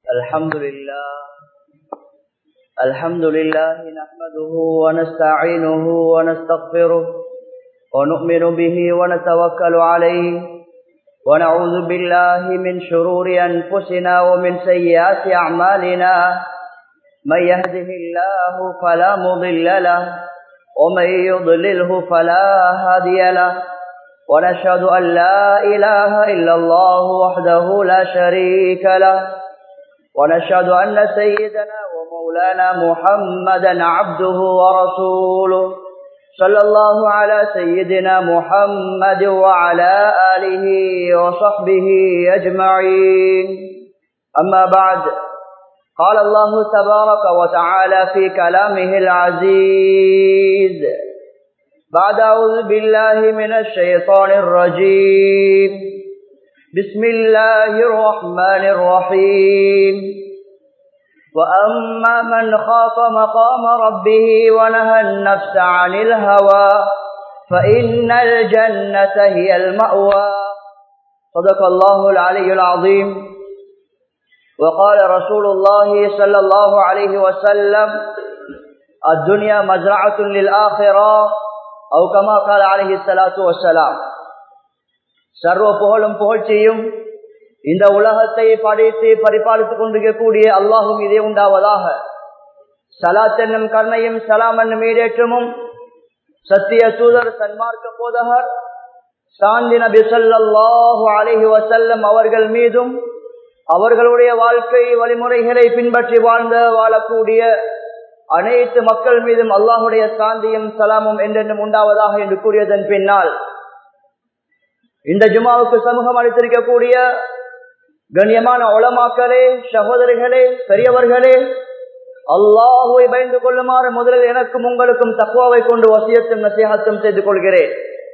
الحمد لله الحمد لله نحمده ونستعينه ونستغفره ونؤمن به ونتوكل عليه ونعوذ بالله من شرور أنفسنا ومن سيئات أعمالنا من يهده الله فلا مضل له ومن يضلله فلا هادي له ونشهد أن لا إله إلا الله وحده لا شريك له ونشهد أن سيدنا ومولانا محمدا عبده ورسوله صلى الله على سيدنا محمد وعلى آله وصحبه أجمعين أما بعد قال الله تبارك وتعالى في كلامه العزيز بعد أعوذ بالله من الشيطان الرجيم بسم الله الرحمن الرحيم وأما من خاف مقام ربه ونهى النفس عن الهوى فإن الجنة هي المأوى صدق الله العلي العظيم وقال رسول الله صلى الله عليه وسلم الدنيا مزرعة للآخرة أو كما قال عليه الصلاة والسلام சர்வ புகழும் புகழ்ச்சியும் இந்த உலகத்தை படைத்து பரிபாலித்துக் கொண்டிருக்கக்கூடிய அல்லாஹும் இதே உண்டாவதாக சலாத் என்னும் கருணையும் சலாம் என்னும் ஈடேற்றமும் சத்திய தூதர் சன்மார்க்க போதகர் சாந்தி நபி சொல்லாஹு அலஹி வசல்லம் அவர்கள் மீதும் அவர்களுடைய வாழ்க்கை வழிமுறைகளை பின்பற்றி வாழ்ந்த வாழக்கூடிய அனைத்து மக்கள் மீதும் அல்லாஹுடைய சாந்தியும் சலாமும் என்றென்றும் உண்டாவதாக என்று கூறியதன் பின்னால் இந்த ஜுமாவுக்கு சமூகம் அளித்திருக்கக்கூடிய கண்ணியமான உளமாக்களே சகோதரிகளே பெரியவர்களே அல்லாஹுவை பயந்து கொள்ளுமாறு முதலில் எனக்கும் உங்களுக்கும் தக்குவாவை கொண்டு வசியத்தும் நசியாத்தும் செய்து கொள்கிறேன்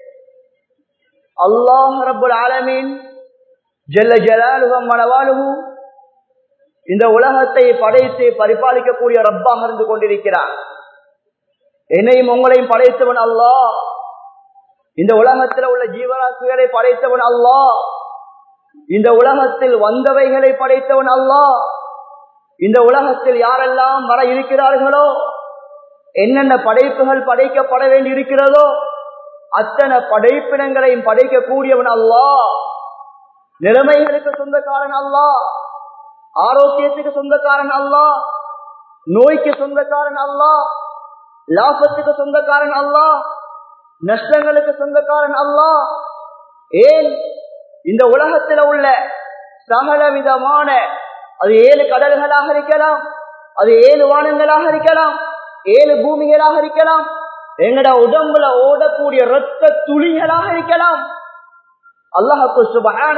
அல்லாஹ் ரபுல் ஆலமீன் ஜெல்ல ஜலாலுகம் மனவாளுகு இந்த உலகத்தை படைத்து பரிபாலிக்கக்கூடிய ரப்பாக இருந்து கொண்டிருக்கிறார் என்னையும் உங்களையும் படைத்தவன் அல்லாஹ் இந்த உலகத்தில் உள்ள ஜீவராசிகளை படைத்தவன் அல்லாஹ் இந்த உலகத்தில் வந்தவைகளை படைத்தவன் அல்லாஹ் இந்த உலகத்தில் யாரெல்லாம் வர இருக்கிறார்களோ என்னென்ன படைப்புகள் படைக்கப்பட வேண்டி இருக்கிறதோ அத்தனை படைப்பினங்களையும் படைக்கக்கூடியவன் அல்லாஹ் நிலைமைகளுக்கு சொந்தக்காரன் அல்லாஹ் ஆரோக்கியத்துக்கு சொந்தக்காரன் அல்லாஹ் நோய்க்கு சொந்தக்காரன் அல்லாஹ் லாபத்துக்கு சொந்தக்காரன் அல்லாஹ் நஷ்டங்களுக்கு சொந்தக்காரன் அல்லாஹ் ஏன் இந்த உலகத்தில் உள்ள சகல விதமான அது ஏழு கடல்களாக இருக்கலாம் அது ஏழு வானங்களாக இருக்கலாம் ஏழு பூமிகளாக இருக்கலாம் எங்கட உடம்புல ஓடக்கூடிய ரத்த துளிகளாக இருக்கலாம் அல்லாஹுக்கு சுபகான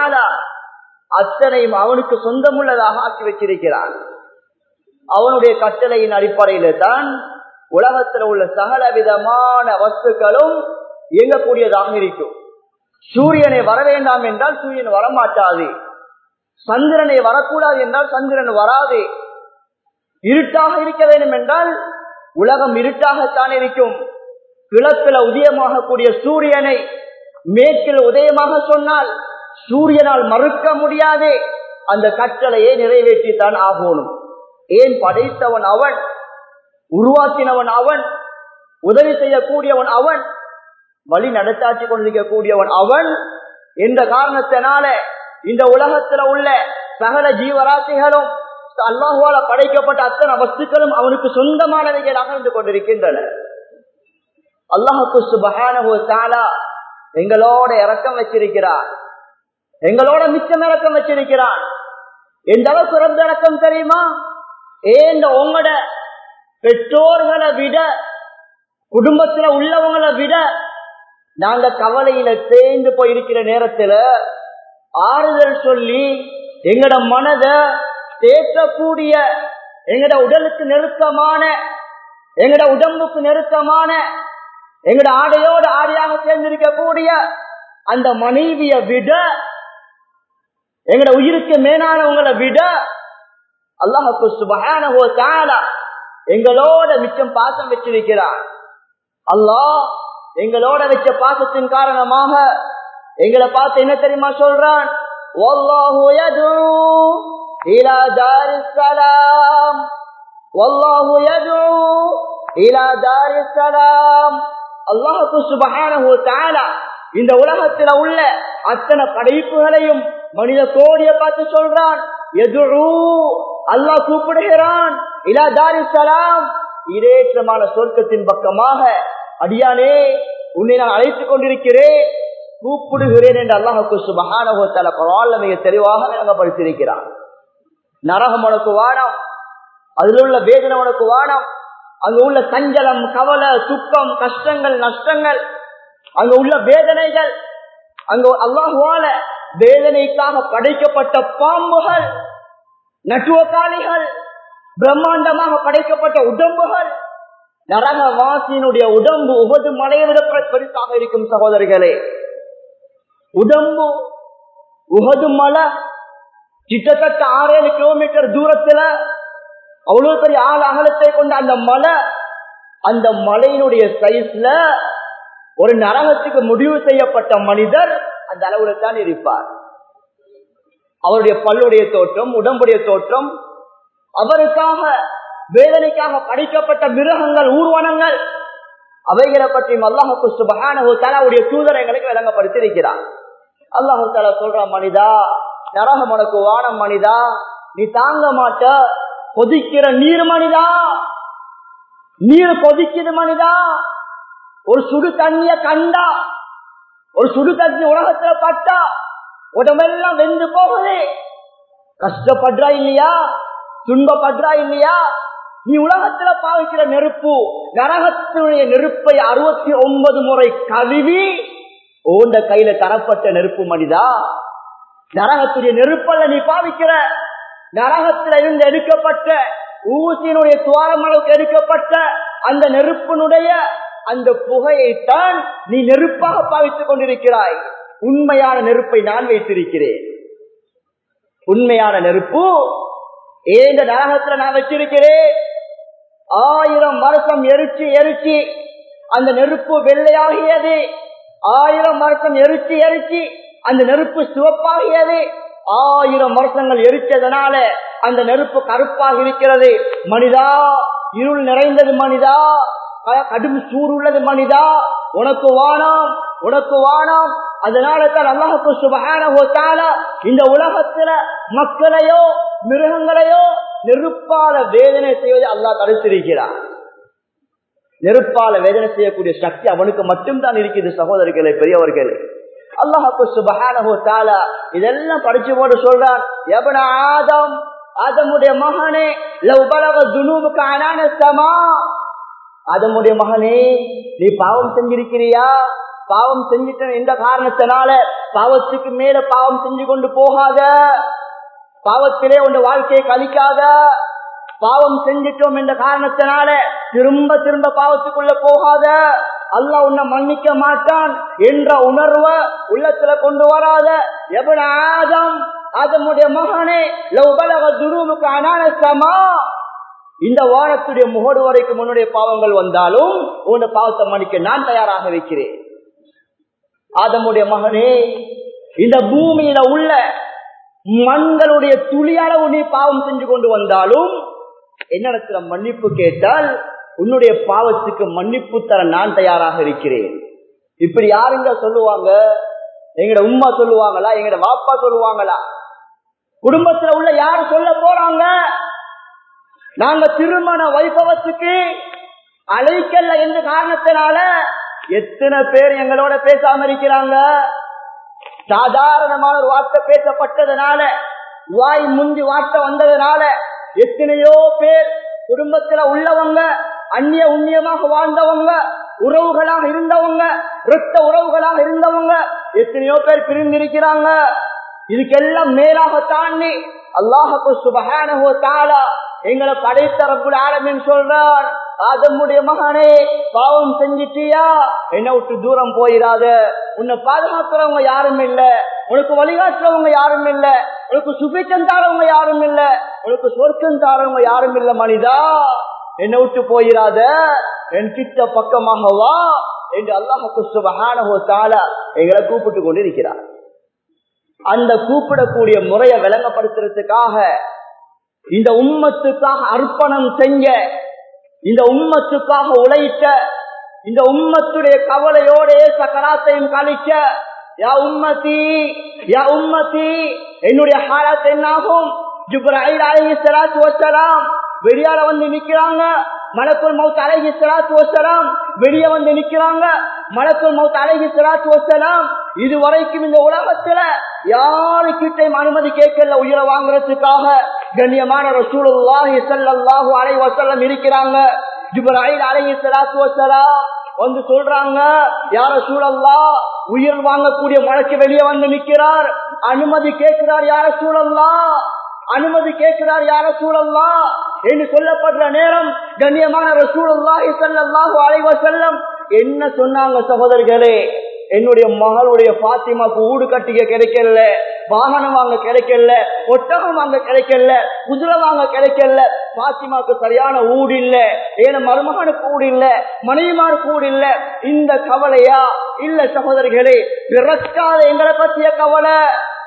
அத்தனையும் அவனுக்கு சொந்தமுள்ளதாக ஆக்கி வச்சிருக்கிறான் அவனுடைய கட்டளையின் அடிப்படையில தான் உலகத்தில் உள்ள சகல விதமான வஸ்துக்களும் இயங்கக்கூடியதாக இருக்கும் சூரியனை வர வேண்டாம் என்றால் சூரியன் வரமாட்டாது சந்திரனை வரக்கூடாது என்றால் சந்திரன் வராது இருட்டாக இருக்க வேண்டும் என்றால் உலகம் இருட்டாகத்தான் இருக்கும் கிழக்கில் உதயமாகக்கூடிய சூரியனை மேற்கில் உதயமாக சொன்னால் சூரியனால் மறுக்க முடியாது அந்த கட்டளையை நிறைவேற்றித்தான் ஆகணும் ஏன் படைத்தவன் அவன் உருவாக்கினவன் அவன் உதவி செய்யக்கூடியவன் அவன் வழி நடத்தாட்சி கொண்டிருக்கக்கூடியவன் அவன் எந்த காரணத்தினால இந்த உலகத்துல உள்ள சகல ஜீவராசிகளும் அல்லாஹுவால படைக்கப்பட்ட அத்தனை வஸ்துக்களும் அவனுக்கு சொந்தமானவைகளாக இருந்து கொண்டிருக்கின்றன அல்லாஹுக்கு சுபகான எங்களோட இறக்கம் வச்சிருக்கிறான் எங்களோட மிச்சம் இறக்கம் வச்சிருக்கிறான் எந்த அளவுக்கு ரொம்ப இறக்கம் தெரியுமா ஏன் உங்களோட பெற்றோர்களை விட குடும்பத்துல உள்ளவங்களை விட நாங்க கவலையில தேய்ந்து போயிருக்கிற நேரத்துல ஆறுதல் சொல்லி எங்கட மனத தேற்றக்கூடிய எங்கட உடலுக்கு நெருக்கமான எங்கட உடம்புக்கு நெருக்கமான எங்கட ஆடையோடு ஆடையாக சேர்ந்திருக்கக்கூடிய அந்த மனைவிய விட எங்கட உயிருக்கு மேலானவங்களை விட அல்லாஹுக்கு சுபகான எங்களோட மிச்சம் பாசம் வச்சிருக்கிறார் அல்லாஹ் எங்களோட வச்ச பாசத்தின் காரணமாக எங்களை பார்த்து என்ன தெரியுமா சொல்றான் والله يدعو إلى دار السلام والله يدعو إلى دار السلام الله سبحانه وتعالى இந்த உலகத்துல உள்ள அத்தனை படைப்புகளையும் மனித கோடிய பார்த்து சொல்றான் எதுரு அல்லாஹ் கூப்பிடுகிறான் இலா தாரி சலாம் இரேற்றமான சொர்க்கத்தின் பக்கமாக அடியானே உன்னை நான் அழைத்துக் கொண்டிருக்கிறேன் கூப்பிடுகிறேன் என்று அல்லாஹுக்கு சுபகானகோத்தல பரவாயில்ல மிக தெளிவாக விளங்கப்படுத்தியிருக்கிறான் நரகம் உனக்கு வானம் அதில் உள்ள வேதனை உனக்கு வானம் அங்கு உள்ள சஞ்சலம் கவலை துக்கம் கஷ்டங்கள் நஷ்டங்கள் அங்கு உள்ள வேதனைகள் அங்கு அல்லாஹுவால வேதனைக்காக படைக்கப்பட்ட பாம்புகள் நட்டுவக்காளிகள் பிரம்மாண்டமாக படைக்கப்பட்ட உடம்புகள் நரகவாசியினுடைய உடம்பு உபது மலையை விட பெருசாக இருக்கும் சகோதரிகளே உடம்பு உகது மலை கிட்டத்தட்ட ஆறு ஏழு கிலோமீட்டர் தூரத்துல அவ்வளவு பெரிய ஆள் அகலத்தை கொண்ட அந்த மலை அந்த மலையினுடைய சைஸ்ல ஒரு நரகத்துக்கு முடிவு செய்யப்பட்ட மனிதர் அந்த அளவுல தான் இருப்பார் அவருடைய பல்லுடைய தோற்றம் உடம்புடைய தோற்றம் அவருக்காக வேதனைக்காக படைக்கப்பட்ட மிருகங்கள் ஊர்வனங்கள் அவைகளை பற்றி அல்லாஹு சுபகானு தலாவுடைய தூதர் எங்களுக்கு விளங்கப்படுத்தி இருக்கிறார் அல்லாஹு தலா சொல்ற மனிதா நரகம் உனக்கு வானம் மனிதா நீ தாங்க மாட்ட கொதிக்கிற நீர் மனிதா நீர் கொதிக்குது மனிதா ஒரு சுடு தண்ணிய கண்டா ஒரு சுடு தண்ணி உலகத்துல பட்டா உடம்பெல்லாம் வெந்து போகுது கஷ்டப்படுறா இல்லையா துன்பப்படுறா இல்லையா நீ உலகத்துல பாவிக்கிற நெருப்பு நரகத்தினுடைய நெருப்பை அறுபத்தி ஒன்பது முறை கழுவி ஓண்ட கையில தரப்பட்ட நெருப்பு மனிதா நரகத்துடைய நெருப்பல்ல நீ பாவிக்கிற நரகத்துல இருந்து எடுக்கப்பட்ட ஊசியினுடைய துவாரம் அளவுக்கு எடுக்கப்பட்ட அந்த நெருப்பினுடைய அந்த புகையைத்தான் நீ நெருப்பாக பாவித்துக் கொண்டிருக்கிறாய் உண்மையான நெருப்பை நான் வைத்திருக்கிறேன் உண்மையான நெருப்பு ஏந்த நரகத்துல நான் வச்சிருக்கிறேன் ஆயிரம் வருஷம் எரிச்சு எரிச்சு அந்த நெருப்பு வெள்ளையாகியது ஆயிரம் வருஷம் எரிச்சு எரிச்சு அந்த நெருப்பு சிவப்பாகியது ஆயிரம் வருஷங்கள் எரிச்சதனால அந்த நெருப்பு கருப்பாக இருக்கிறது மனிதா இருள் நிறைந்தது மனிதா கடும் சூர் உள்ளது மனிதா உனக்கு வானம் உனக்கு வானம் அதனால தான் அல்லாஹுக்கு சுபகான இந்த உலகத்துல மக்களையோ மிருகங்களையோ நெருப்பால வேதனை செய்வதை அல்லாஹ் தடுத்திருக்கிறார் நெருப்பால வேதனை செய்யக்கூடிய சக்தி அவனுக்கு மட்டும்தான் இருக்குது சகோதரர்களே பெரியவர்களே அல்லாஹுக்கு சுபகானஹோ தாலா இதெல்லாம் படிச்சு போட்டு சொல்றான் எவன ஆதம் ஆதமுடைய மகனே உபலக துணுவுக்கு அனான சமா ஆதமுடைய மகனே நீ பாவம் செஞ்சிருக்கிறியா பாவம் செஞ்சிட்ட எந்த காரணத்தினால பாவத்துக்கு மேல பாவம் செஞ்சு கொண்டு போகாத பாவத்திலே உன் வாழ்க்கையை கழிக்காத பாவம் செஞ்சிட்டோம் என்ற காரணத்தினால திரும்ப திரும்ப பாவத்துக்குள்ள போகாத அல்ல உன்னை மன்னிக்க மாட்டான் என்ற உணர்வை உள்ளத்துல கொண்டு வராத எவன ஆதம் அதனுடைய மகனே லவ்பலக துருவுக்கு அனான சமா இந்த வாரத்துடைய முகடு வரைக்கும் உன்னுடைய பாவங்கள் வந்தாலும் உன்னுடைய பாவத்தை மன்னிக்க நான் தயாராக வைக்கிறேன் ஆதமுடைய மகனே இந்த பூமியில உள்ள மண்களுடைய துளியளவு நீ பாவம் செஞ்சு கொண்டு வந்தாலும் என்னிடத்துல மன்னிப்பு கேட்டால் உன்னுடைய பாவத்துக்கு மன்னிப்பு தர நான் தயாராக இருக்கிறேன் இப்படி யாருங்க சொல்லுவாங்க எங்கட உம்மா சொல்லுவாங்களா எங்கட வாப்பா சொல்லுவாங்களா குடும்பத்துல உள்ள யாரு சொல்ல போறாங்க நாங்க திருமண வைபவத்துக்கு அழைக்கல என்ற காரணத்தினால எத்தனை பேர் எங்களோட பேசாம இருக்கிறாங்க சாதாரணமான ஒரு வார்த்தை பேசப்பட்டதுனால வாய் முந்தி வார்த்தை வந்ததுனால எத்தனையோ பேர் குடும்பத்துல உள்ளவங்க அந்நிய உண்ணியமாக வாழ்ந்தவங்க உறவுகளாக இருந்தவங்க இரத்த உறவுகளாக இருந்தவங்க எத்தனையோ பேர் பிரிந்திருக்கிறாங்க இதுக்கெல்லாம் மேலாக தாண்டி அல்லாஹு சுபகானஹோ தாலா எங்களை படைத்த ரப்புல் ஆலமின் சொல்றார் ஆதமுடைய மகனே பாவம் செஞ்சிட்டியா என்ன விட்டு தூரம் போயிடாத உன்னை பாதுகாக்கிறவங்க யாரும் இல்ல உனக்கு வழிகாட்டுறவங்க யாரும் இல்ல உனக்கு சுபிச்சம் தாரவங்க யாரும் இல்ல உனக்கு சொர்க்கம் தாரவங்க யாரும் இல்ல மனிதா என்னை விட்டு போயிடாத என் கிட்ட பக்கமாக வா என்று அல்லாஹு சுபஹானஹு தாலா எங்களை கூப்பிட்டு கொண்டு இருக்கிறார் அந்த கூப்பிடக்கூடிய முறையை விளங்கப்படுத்துறதுக்காக இந்த உம்மத்துக்காக அர்ப்பணம் செஞ்ச இந்த உம்மத்துக்காக உழைத்த இந்த உம்மத்துடைய கவலையோட சக்கராத்தையும் கழிச்ச யா உம்மதி யா உம்மதி என்னுடைய ஹாலத் என்னாகும் ஜிப்ராஹில் அலைஹி ஸலாத்து வஸலாம் வெளியால வந்து நிக்கிறாங்க மலக்குல் மௌத் அலைஹி ஸலாத்து வஸலாம் வெளிய வந்து நிக்கிறாங்க மலக்குல் மௌத் அலைஹி ஸலாத்து வஸலாம் இது வரைக்கும் இந்த உலகத்துல யாருக்கிட்டையும் அனுமதி கேட்கல உயிரை வாங்குறதுக்காக கண்ணியமான ரசூலுல்லாஹி ஸல்லல்லாஹு அலைஹி வஸல்லம் இருக்கிறாங்க ஜிப்ராஹில் அலைஹி ஸலாத்து வஸலாம் வந்து சொல்றாங்க யார சூழல்லா உயிர் வாங்கக்கூடிய மலைக்கு வெளியே வந்து நிற்கிறார் அனுமதி கேட்கிறார் யார சூழல்லா அனுமதி கேட்கிறார் யார சூழல்லா என்று சொல்லப்படுற நேரம் கண்ணியமான ரசூலுல்லாஹி ஸல்லல்லாஹு அலைஹி வஸல்லம் என்ன சொன்னாங்க சகோதரர்களே என்னுடைய மகளுடைய பாத்திமாக்கு ஊடு கட்டிக்க கிடைக்கல வாகனம் வாங்க கிடைக்கல ஒட்டகம் வாங்க கிடைக்கல குதிரை வாங்க கிடைக்கல பாத்திமாக்கு சரியான ஊடு இல்ல ஏன மருமகனுக்கு ஊடு இல்ல மனைவிமாருக்கு ஊடு இல்ல இந்த கவலையா இல்ல சகோதரிகளே பிறக்காத எங்களை பற்றிய கவலை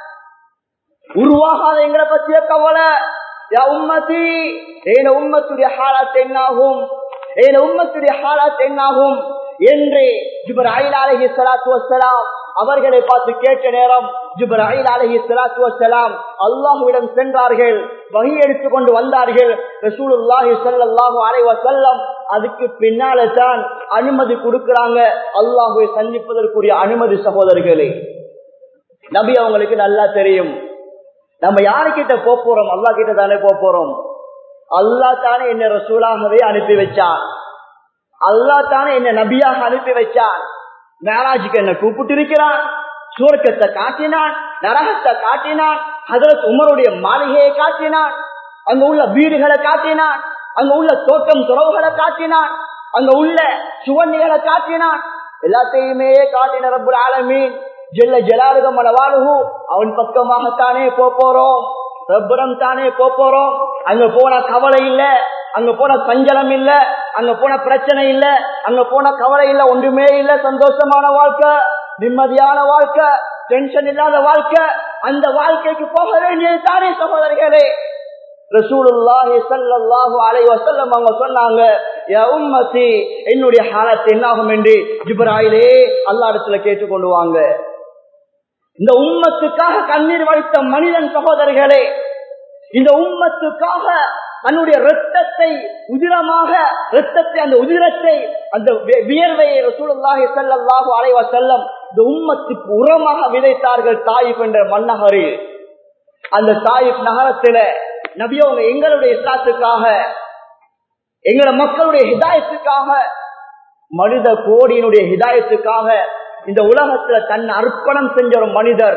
உருவாகாத எங்களை பற்றிய கவலை யா உம்மதி ஏன உம்மத்துடைய ஹாலாத் என்னாகும் ஏன உம்மத்துடைய ஹாலாத் என்னாகும் என்று ஜிப்ராஹில் அலைஹி ஸலாத்து வஸ்ஸலாம் அவர்களை பார்த்து கேட்ட நேரம் ஜிப்ராஹில் அலைஹி ஸலாத்து வஸ்ஸலாம் அல்லாஹ்விடம் சென்றார்கள் வகை எடுத்துக் கொண்டு வந்தார்கள் ரசூலுல்லாஹி ஸல்லல்லாஹு அலைஹி வஸல்லம் அதுக்கு பின்னால தான் அனுமதி கொடுக்கறாங்க அல்லாஹ்வை சந்திப்பதற்குரிய அனுமதி சகோதரர்களே நபி அவங்களுக்கு நல்லா தெரியும் நம்ம யாருக்கிட்ட போப் போறோம் அல்லா கிட்ட தானே போப் போறோம் அல்லா தானே என்ன ரசூலாகவே அனுப்பி வச்சான் அல்லா தானே என்ன நபியாக அனுப்பி வச்சான் மேராஜுக்கு என்ன கூப்பிட்டு இருக்கிறான் சூரக்கத்தை காட்டினான் நரகத்தை காட்டினான் ஹதரத் உமருடைய மாளிகையை காட்டினான் அங்க உள்ள வீடுகளை காட்டினான் அங்க உள்ள தோட்டம் துறவுகளை காட்டினான் அங்க உள்ள சுவன்னிகளை காட்டினான் எல்லாத்தையுமே காட்டின ரப்புல் ஆலமீன் ஜெல்ல ஜலாலுகம் அளவாலுகு அவன் பக்கமாகத்தானே போறோம் ரப்புறம் தானே போறோம் அங்க போன கவலை இல்ல அங்க போன சஞ்சலம் இல்ல அங்க போன பிரச்சனை இல்ல அங்க போன கவலை இல்ல ஒன்றுமே இல்ல சந்தோஷமான வாழ்க்கை நிம்மதியான வாழ்க்கை டென்ஷன் இல்லாத வாழ்க்கை அந்த வாழ்க்கைக்கு போக வேண்டியது தானே சகோதரிகளே ரசூலுல்லாஹி ஸல்லல்லாஹு அலைஹி வஸல்லம் அவங்க சொன்னாங்க யா உம்மத்தி என்னுடைய ஹாலத் என்னாகும் என்று ஜிப்ராயிலே அல்லாஹ் இடத்துல கேட்டுக்கொண்டு வாங்க இந்த உம்மத்துக்காக கண்ணீர் வடித்த மனிதன் சகோதரர்களே இந்த உம்மத்துக்காக தன்னுடைய ரத்தத்தை உதிரமாக ரத்தத்தை அந்த உதிரத்தை அந்த வியர்வையை ரசூலுல்லாஹி ஸல்லல்லாஹு அலைஹி வஸல்லம் இந்த உம்மத்துக்கு உரமாக விதைத்தார்கள் தாயிப் என்ற மன்னகரில் அந்த தாயிப் நகரத்தில நபி அவங்க எங்களுடைய இஸ்லாத்துக்காக எங்களோட மக்களுடைய ஹிதாயத்துக்காக மனித கோடியினுடைய ஹிதாயத்துக்காக இந்த உலகத்துல தன் அர்ப்பணம் செஞ்ச ஒரு மனிதர்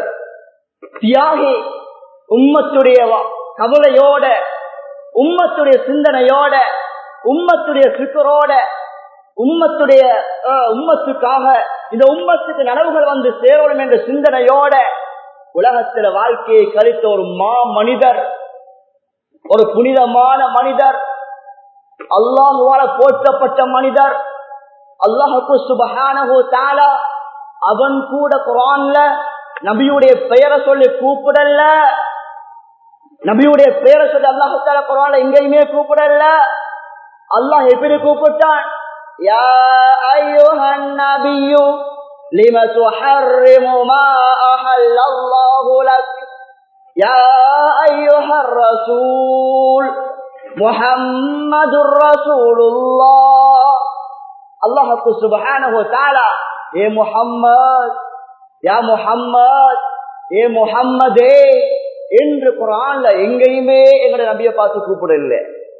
தியாகி உம்மத்துடைய கவலையோட உம்மத்துடைய சிந்தனையோட உம்மத்துடைய சிக்கரோட உம்மத்துடைய உம்மத்துக்காக இந்த உம்மத்துக்கு நனவுகள் வந்து சேரணும் என்ற சிந்தனையோட உலகத்துல வாழ்க்கையை கழித்த ஒரு மா மனிதர் ஒரு புனிதமான மனிதர் அல்லாஹுவால போற்றப்பட்ட மனிதர் அல்லாஹுக்கு சுபஹானஹு தாலா அவன் கூட குரான்ல நபியுடைய பெயரை சொல்லி கூப்பிடல நபியுடைய பெயரை சொல்லி அல்லாஹு தாலா குரான்ல எங்கேயுமே கூப்பிடல அல்லாஹ் எப்படி கூப்பிட்டான் யா ஐயுஹன் நபியு لم تحرم ما أحل الله لك يا أيها الرسول محمد رسول الله الله سبحانه وتعالى ஏ முஹம்மத் யா முஹம்மத் ஏ முஹம்மதே என்று குரான்ல எங்கேயுமே எங்களுடைய நபிய பார்த்து கூப்பிடல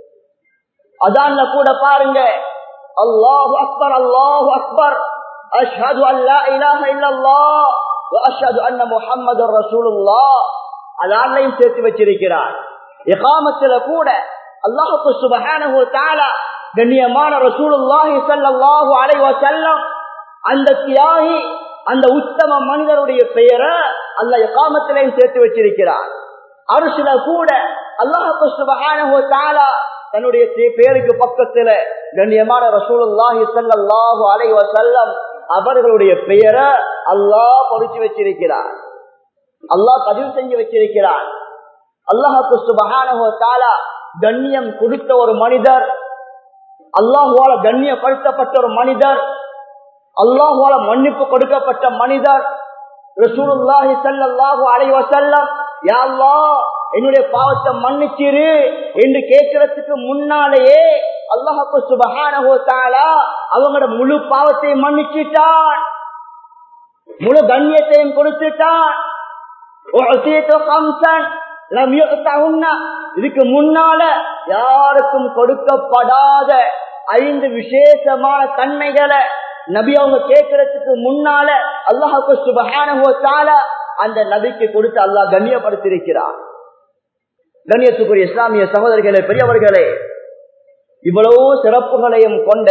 அதான்ல கூட பாருங்க அல்லாஹு அக்பர் அல்லாஹு அக்பர் அஷ்ஹது அல்லா இலாஹ இல்லல்லாஹ் வ அஷ்ஹது அன்ன முஹம்மது ரசூலுல்லாஹ் அதான்லையும் சேர்த்து வச்சிருக்கிறார் இகாமத்துல கூட அல்லாஹுக்கு சுபஹானஹு தஆலா கண்ணியமான ரசூலுல்லாஹி ஸல்லல்லாஹு அலைஹி வஸல்லம் அந்த தியாகி அந்த உத்தம மனிதருடைய பெயரை அல்ல எக்காமத்திலையும் சேர்த்து வச்சிருக்கிறார் அரிசில கூட அல்லாஹு சுபஹானஹு தஆலா தன்னுடைய பேருக்கு பக்கத்துல கண்ணியமான ரசூலுல்லாஹி ஸல்லல்லாஹு அலைஹி வஸல்லம் அவர்களுடைய பெயரை அல்லாஹ் பொறிச்சு வச்சிருக்கிறார் அல்லாஹ் பதிவு செஞ்சு வச்சிருக்கிறார் அல்லாஹுக்கு சுபஹானஹு தாலா கண்ணியம் கொடுத்த ஒரு மனிதர் அல்லாஹுவால கண்ணியப்படுத்தப்பட்ட ஒரு மனிதர் அல்லாஹுவால மன்னிப்பு கொடுக்கப்பட்ட மனிதர் ரசூலுல்லாஹி ஸல்லல்லாஹு அலைஹி வஸல்லம் யா அல்லாஹ் என்னுடைய பாவத்தை மன்னிச்சிரு என்று கேட்கறதுக்கு முன்னாலேயே அல்லாஹுக்கு சுபஹானஹு தஆலா அவங்களோட முழு பாவத்தையும் மன்னிச்சிட்டான் முழு கண்ணியத்தையும் கொடுத்துட்டான் உஅதீது கம்சன் லம் யுஅதஹுன்ன இதுக்கு முன்னால யாருக்கும் கொடுக்கப்படாத ஐந்து விசேஷமான தன்மைகளை நபி அவங்க கேட்கறதுக்கு முன்னால அல்லாஹுக்கு சுபஹானஹு தஆலா அந்த நபிக்கு கொடுத்து அல்லாஹ் கண்ணியப்படுத்தியிருக்கிறார் கண்ணியத்துக்குரிய இஸ்லாமிய சகோதரர்களே பெரியவர்களே இவ்வளவு சிறப்புகளையும் கொண்ட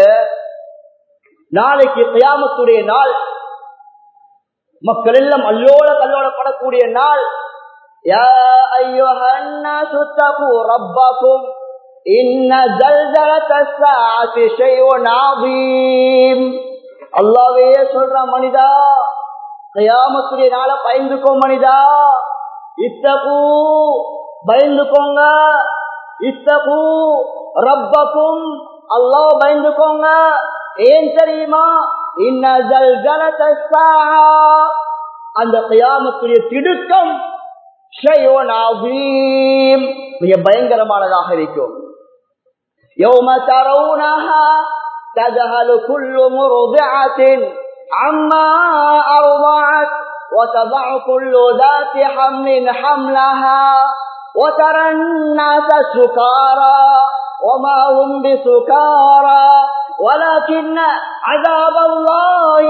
நாளைக்கு கியாமத்துடைய நாள் மக்கள் எல்லாம் அல்லோல கல்லோலப்படக்கூடிய நாள் யா அய்யுஹன் நாசு தகு ரப்பக்கும் இன்ன ஜல்ஜலத ஸாஅத்தி ஷைஉன் அதீம் அல்லாஹ்வே சொல்ற மனிதா கியாமத்துடைய நாளை பயந்துக்கோ மனிதா இத்தகு பயந்துக்கோங்க இத்தகு ரப்பக்கும் அல்லாஹ் பயந்துக்கோங்க ஏன் தெரியுமா இன்ன ஜல்ஜலத ஸாஅ அந்த கியாமத்துடைய திடுக்கம் ஷைஉன் அதீம் மிக பயங்கரமானதாக இருக்கும் يوم ترونها تذهل كل مرضعة عما أرضعت وتضع كل ذات حمل حملها وترى الناس سكارى وما هم بسكارى ولكن عذاب الله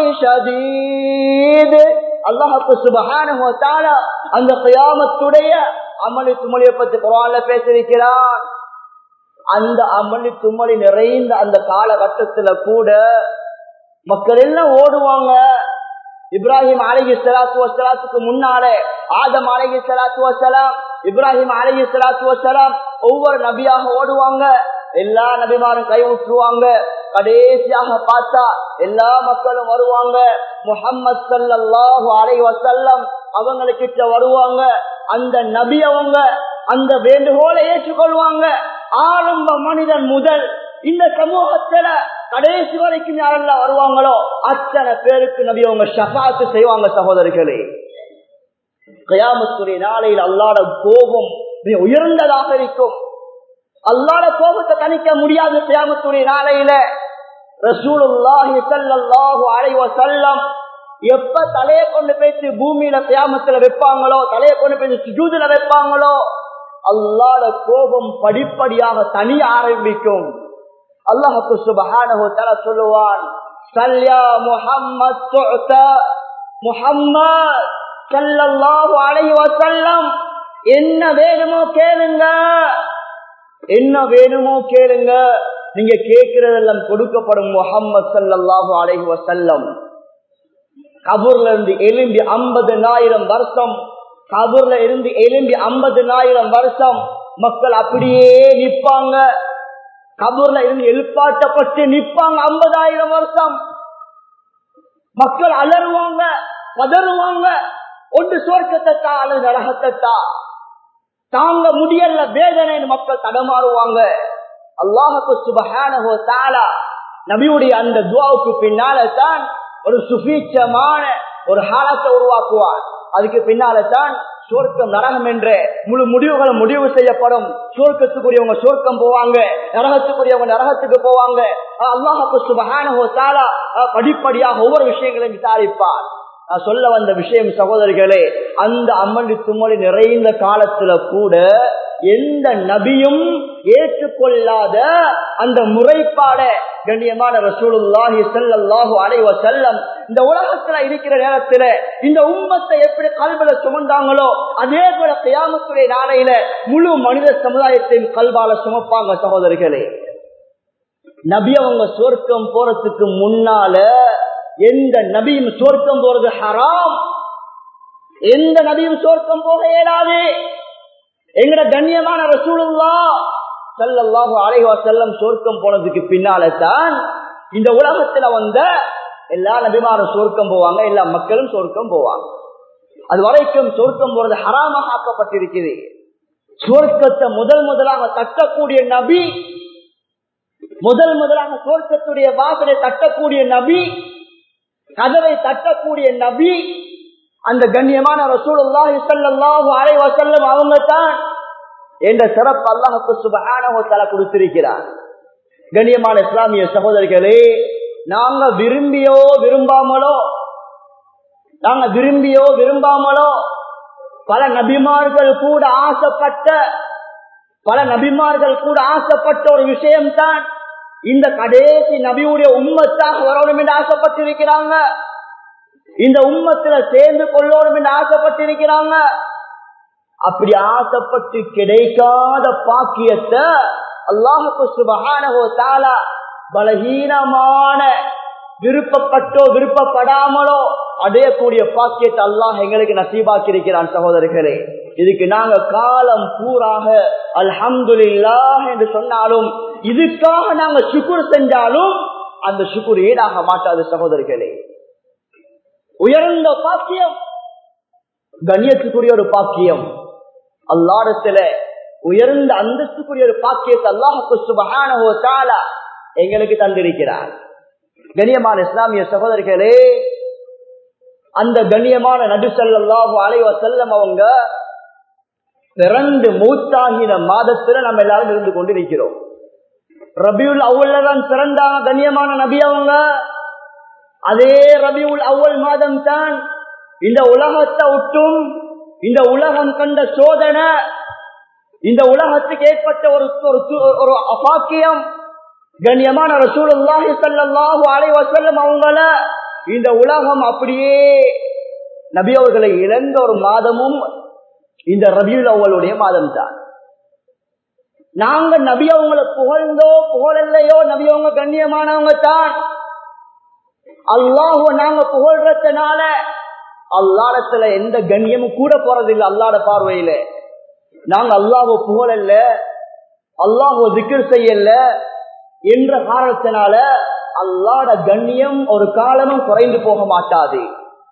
شديد அல்லாஹுக்கு சுபஹானஹு வ தஆலா அந்த கியாமத்துடைய அமளி துமளியை பத்தி குர்ஆன்ல பேசியிருக்கிறான் அந்த அமளி தும்மளி நிறைந்த அந்த காலகட்டத்துல கூட மக்கள் எல்லாம் ஓடுவாங்க இப்ராஹிம் அலகி சலாத்து வசலாத்துக்கு முன்னாலே ஆதம் அலகி சலாத்து வசலாம் இப்ராஹிம் அலகி சலாத்து வசலாம் ஒவ்வொரு நபியாக ஓடுவாங்க எல்லா நபிமாரும் கை விட்டுருவாங்க கடைசியாக பார்த்தா எல்லா மக்களும் வருவாங்க முகம்மது சல்லாஹு அலை வசல்லம் அவங்களுக்கிட்ட வருவாங்க அந்த நபி அவங்க அந்த வேண்டுகோளை ஏற்றுக்கொள்வாங்க ஆரம்ப மனிதன் முதல் இந்த சமூகத்துல கடைசி வரைக்கும் யாரெல்லாம் வருவாங்களோ அத்தனை பேருக்கு நபி அவங்க ஷபாத்து செய்வாங்க சகோதரிகளே கயாமத்துடைய நாளையில் அல்லாட கோபம் மிக உயர்ந்ததாக இருக்கும் அல்லாட கோபத்தை தணிக்க முடியாது கயாமத்துடைய நாளையில ரசூலுல்லாஹி ஸல்லல்லாஹு அலைஹி வஸல்லம் எப்ப தலையை கொண்டு போயிட்டு பூமியில கியாமத்துல வைப்பாங்களோ தலையை கொண்டு போய் சுஜூதுல வைப்பாங்களோ அல்லாட கோபம் படிப்படியாக தனிய ஆரம்பிக்கும் அல்லாஹுக்கு சுபஹானஹு தஆலா சொல்லுவான் சல்யா முஹம்மத் துஅத முஹம்மத் ஸல்லல்லாஹு அலைஹி வஸல்லம் என்ன வேணுமோ கேளுங்க என்ன வேணுமோ கேளுங்க நீங்க கேட்கிறதெல்லாம் கொடுக்கப்படும் முஹம்மது ஸல்லல்லாஹு அலைஹி வஸல்லம் கபூர்ல இருந்து எலும்பி ஐம்பதுனாயிரம் வருஷம் கபூர்ல இருந்து எலும்பி ஐம்பதுனாயிரம் வருஷம் மக்கள் அப்படியே நிப்பாங்க கபூர்ல இருந்து எழுப்பாட்டப்பட்டு நிப்பாங்க ஐம்பதாயிரம் வருஷம் மக்கள் அலறுவாங்க பதறுவாங்க ஒன்று சோர்க்கத்தை தா அல்லது நரகத்தை தா தாங்க முடியல வேதனை மக்கள் தடமாறுவாங்க அல்லாஹுக்கு சுபஹானஹோ தாலா நபியுடைய அந்த துவாவுக்கு பின்னால தான் ஒரு சுபீட்சமான ஒரு ஹாலத்தை உருவாக்குவார் அதுக்கு பின்னால தான் சொர்க்கம் நரகம் என்ற முழு முடிவுகளும் முடிவு செய்யப்படும் சொர்க்கத்துக்குரியவங்க சொர்க்கம் போவாங்க நரகத்துக்குரியவங்க நரகத்துக்கு போவாங்க அல்லாஹுக்கு சுபஹானஹோ தாலா படிப்படியாக ஒவ்வொரு விஷயங்களையும் விசாரிப்பார் நான் சொல்ல வந்த விஷயம் சகோதரிகளே அந்த அம்மளி தும்மளி நிறைந்த காலத்துல கூட எந்த நபியும் ஏற்றுக்கொள்ளாத அந்த முறைப்பாட கண்ணியமான ரசூலுல்லாஹி ஸல்லல்லாஹு அலைஹி வஸல்லம் இந்த உலகத்துல இருக்கிற நேரத்துல இந்த உம்மத்தை எப்படி கல்வில சுமந்தாங்களோ அதே போல கியாமத்துடைய நாளையில முழு மனித சமுதாயத்தையும் கல்வால சுமப்பாங்க சகோதரிகளே நபி அவங்க சொர்க்கம் போறதுக்கு முன்னால எந்த நபியும் சொர்க்கம் போறது ஹராம் எந்த நபியும் சொர்க்கம் போக இயலாது எங்கட கண்ணியமான ரசூலுல்லா சல்லல்லாஹு அலைஹி வஸல்லம் சொர்க்கம் போனதுக்கு பின்னால தான் இந்த உலகத்துல வந்த எல்லா நபிமாரும் சொர்க்கம் போவாங்க எல்லா மக்களும் சொர்க்கம் போவாங்க அது வரைக்கும் சொர்க்கம் போறது ஹராமாக ஆக்கப்பட்டிருக்குது சுவர்க்கத்தை முதல் முதலாக தட்டக்கூடிய நபி முதல் முதலாக சுவர்க்கத்துடைய வாசலை தட்டக்கூடிய நபி கதவை தட்டக்கூடிய நபி அந்த கண்ணியமான ரசூலுல்லாஹி ஸல்லல்லாஹு அலைஹி வஸல்லம் அவங்க தான் என்ற சிறப்பு அல்லாஹ்வுக்கு சுப்ஹானஹு வ தஆலா கொடுத்திருக்கிறார் கண்ணியமான இஸ்லாமிய சகோதரர்களே நாங்க விரும்பியோ விரும்பாமலோ நாங்க விரும்பியோ விரும்பாமலோ பல நபிமார்கள் கூட ஆசைப்பட்ட பல நபிமார்கள் கூட ஆசைப்பட்ட ஒரு விஷயம்தான் இந்த கடைசி நபியுடைய உம்மத்தாக வரணும் என்று ஆசைப்பட்டிருக்கிறாங்க இந்த உம்மத்துல சேர்ந்து கொள்ளணும் என்று ஆசைப்பட்டிருக்கிறாங்க அப்படி ஆசைப்பட்டு கிடைக்காத பாக்கியத்தை அல்லாஹுக்கு சுபகானகோ தாலா பலகீனமான விருப்பப்பட்டோ விருப்பப்படாமலோ அடையக்கூடிய பாக்கியத்தை அல்லாஹ் எங்களுக்கு நசீபாக்கி இருக்கிறான் சகோதரர்களே இதுக்கு நாங்க காலம் பூராக அல்ஹம்துலில்லா என்று சொன்னாலும் இதுக்காக நாங்க சுக்குர் செஞ்சாலும் அந்த சுக்குர் ஈடாக மாட்டாது சகோதரர்களே உயர்ந்த பாக்கியம் கண்ணியத்துக்குரிய ஒரு பாக்கியம் அல்லாடத்துல உயர்ந்த அந்தஸ்துக்குரிய ஒரு பாக்கியத்தை அல்லாஹுக்கு சுபகானோ தாலா எங்களுக்கு தந்திருக்கிறார் கண்ணியமான இஸ்லாமிய சகோதரர்களே அந்த கண்ணியமான நடுசல்லாஹு அலைவ செல்லம் அவங்க பிறந்து மூத்தாகின மாதத்துல நம்ம எல்லாரும் இருந்து கொண்டு இருக்கிறோம் ரபியுல் அவ்வளவுதான் பிறந்தாங்க கண்ணியமான நபி அவங்க அதே ரபியுல் அவ்வள் மாதம் தான் இந்த உலகத்தை விட்டும் இந்த உலகம் கண்ட சோதனை இந்த உலகத்துக்கு ஏற்பட்ட ஒரு ஒரு அபாக்கியம் கண்ணியமான ரசூலுல்லாஹி ஸல்லல்லாஹு அலைஹி வஸல்லம் அவங்கள இந்த உலகம் அப்படியே நபி அவர்களை இழந்த ஒரு மாதமும் இந்த ரபியுல் அவ்வளுடைய மாதம் தான் நாங்க நபி அவங்களை புகழ்ந்தோ புகழலையோ நபி அவங்க கண்ணியமானவங்க தான் அல்லாஹுவ நாங்க புகழ்றதுனால அல்லாடத்துல எந்த கண்ணியமும் கூட போறதில்லை அல்லாட பார்வையில நாங்க அல்லாஹோ புகழல்ல அல்லாஹோ திக்கர் செய்யல என்ற காரணத்தினால அல்லாட கண்ணியம் ஒரு காலமும் குறைந்து போக மாட்டாது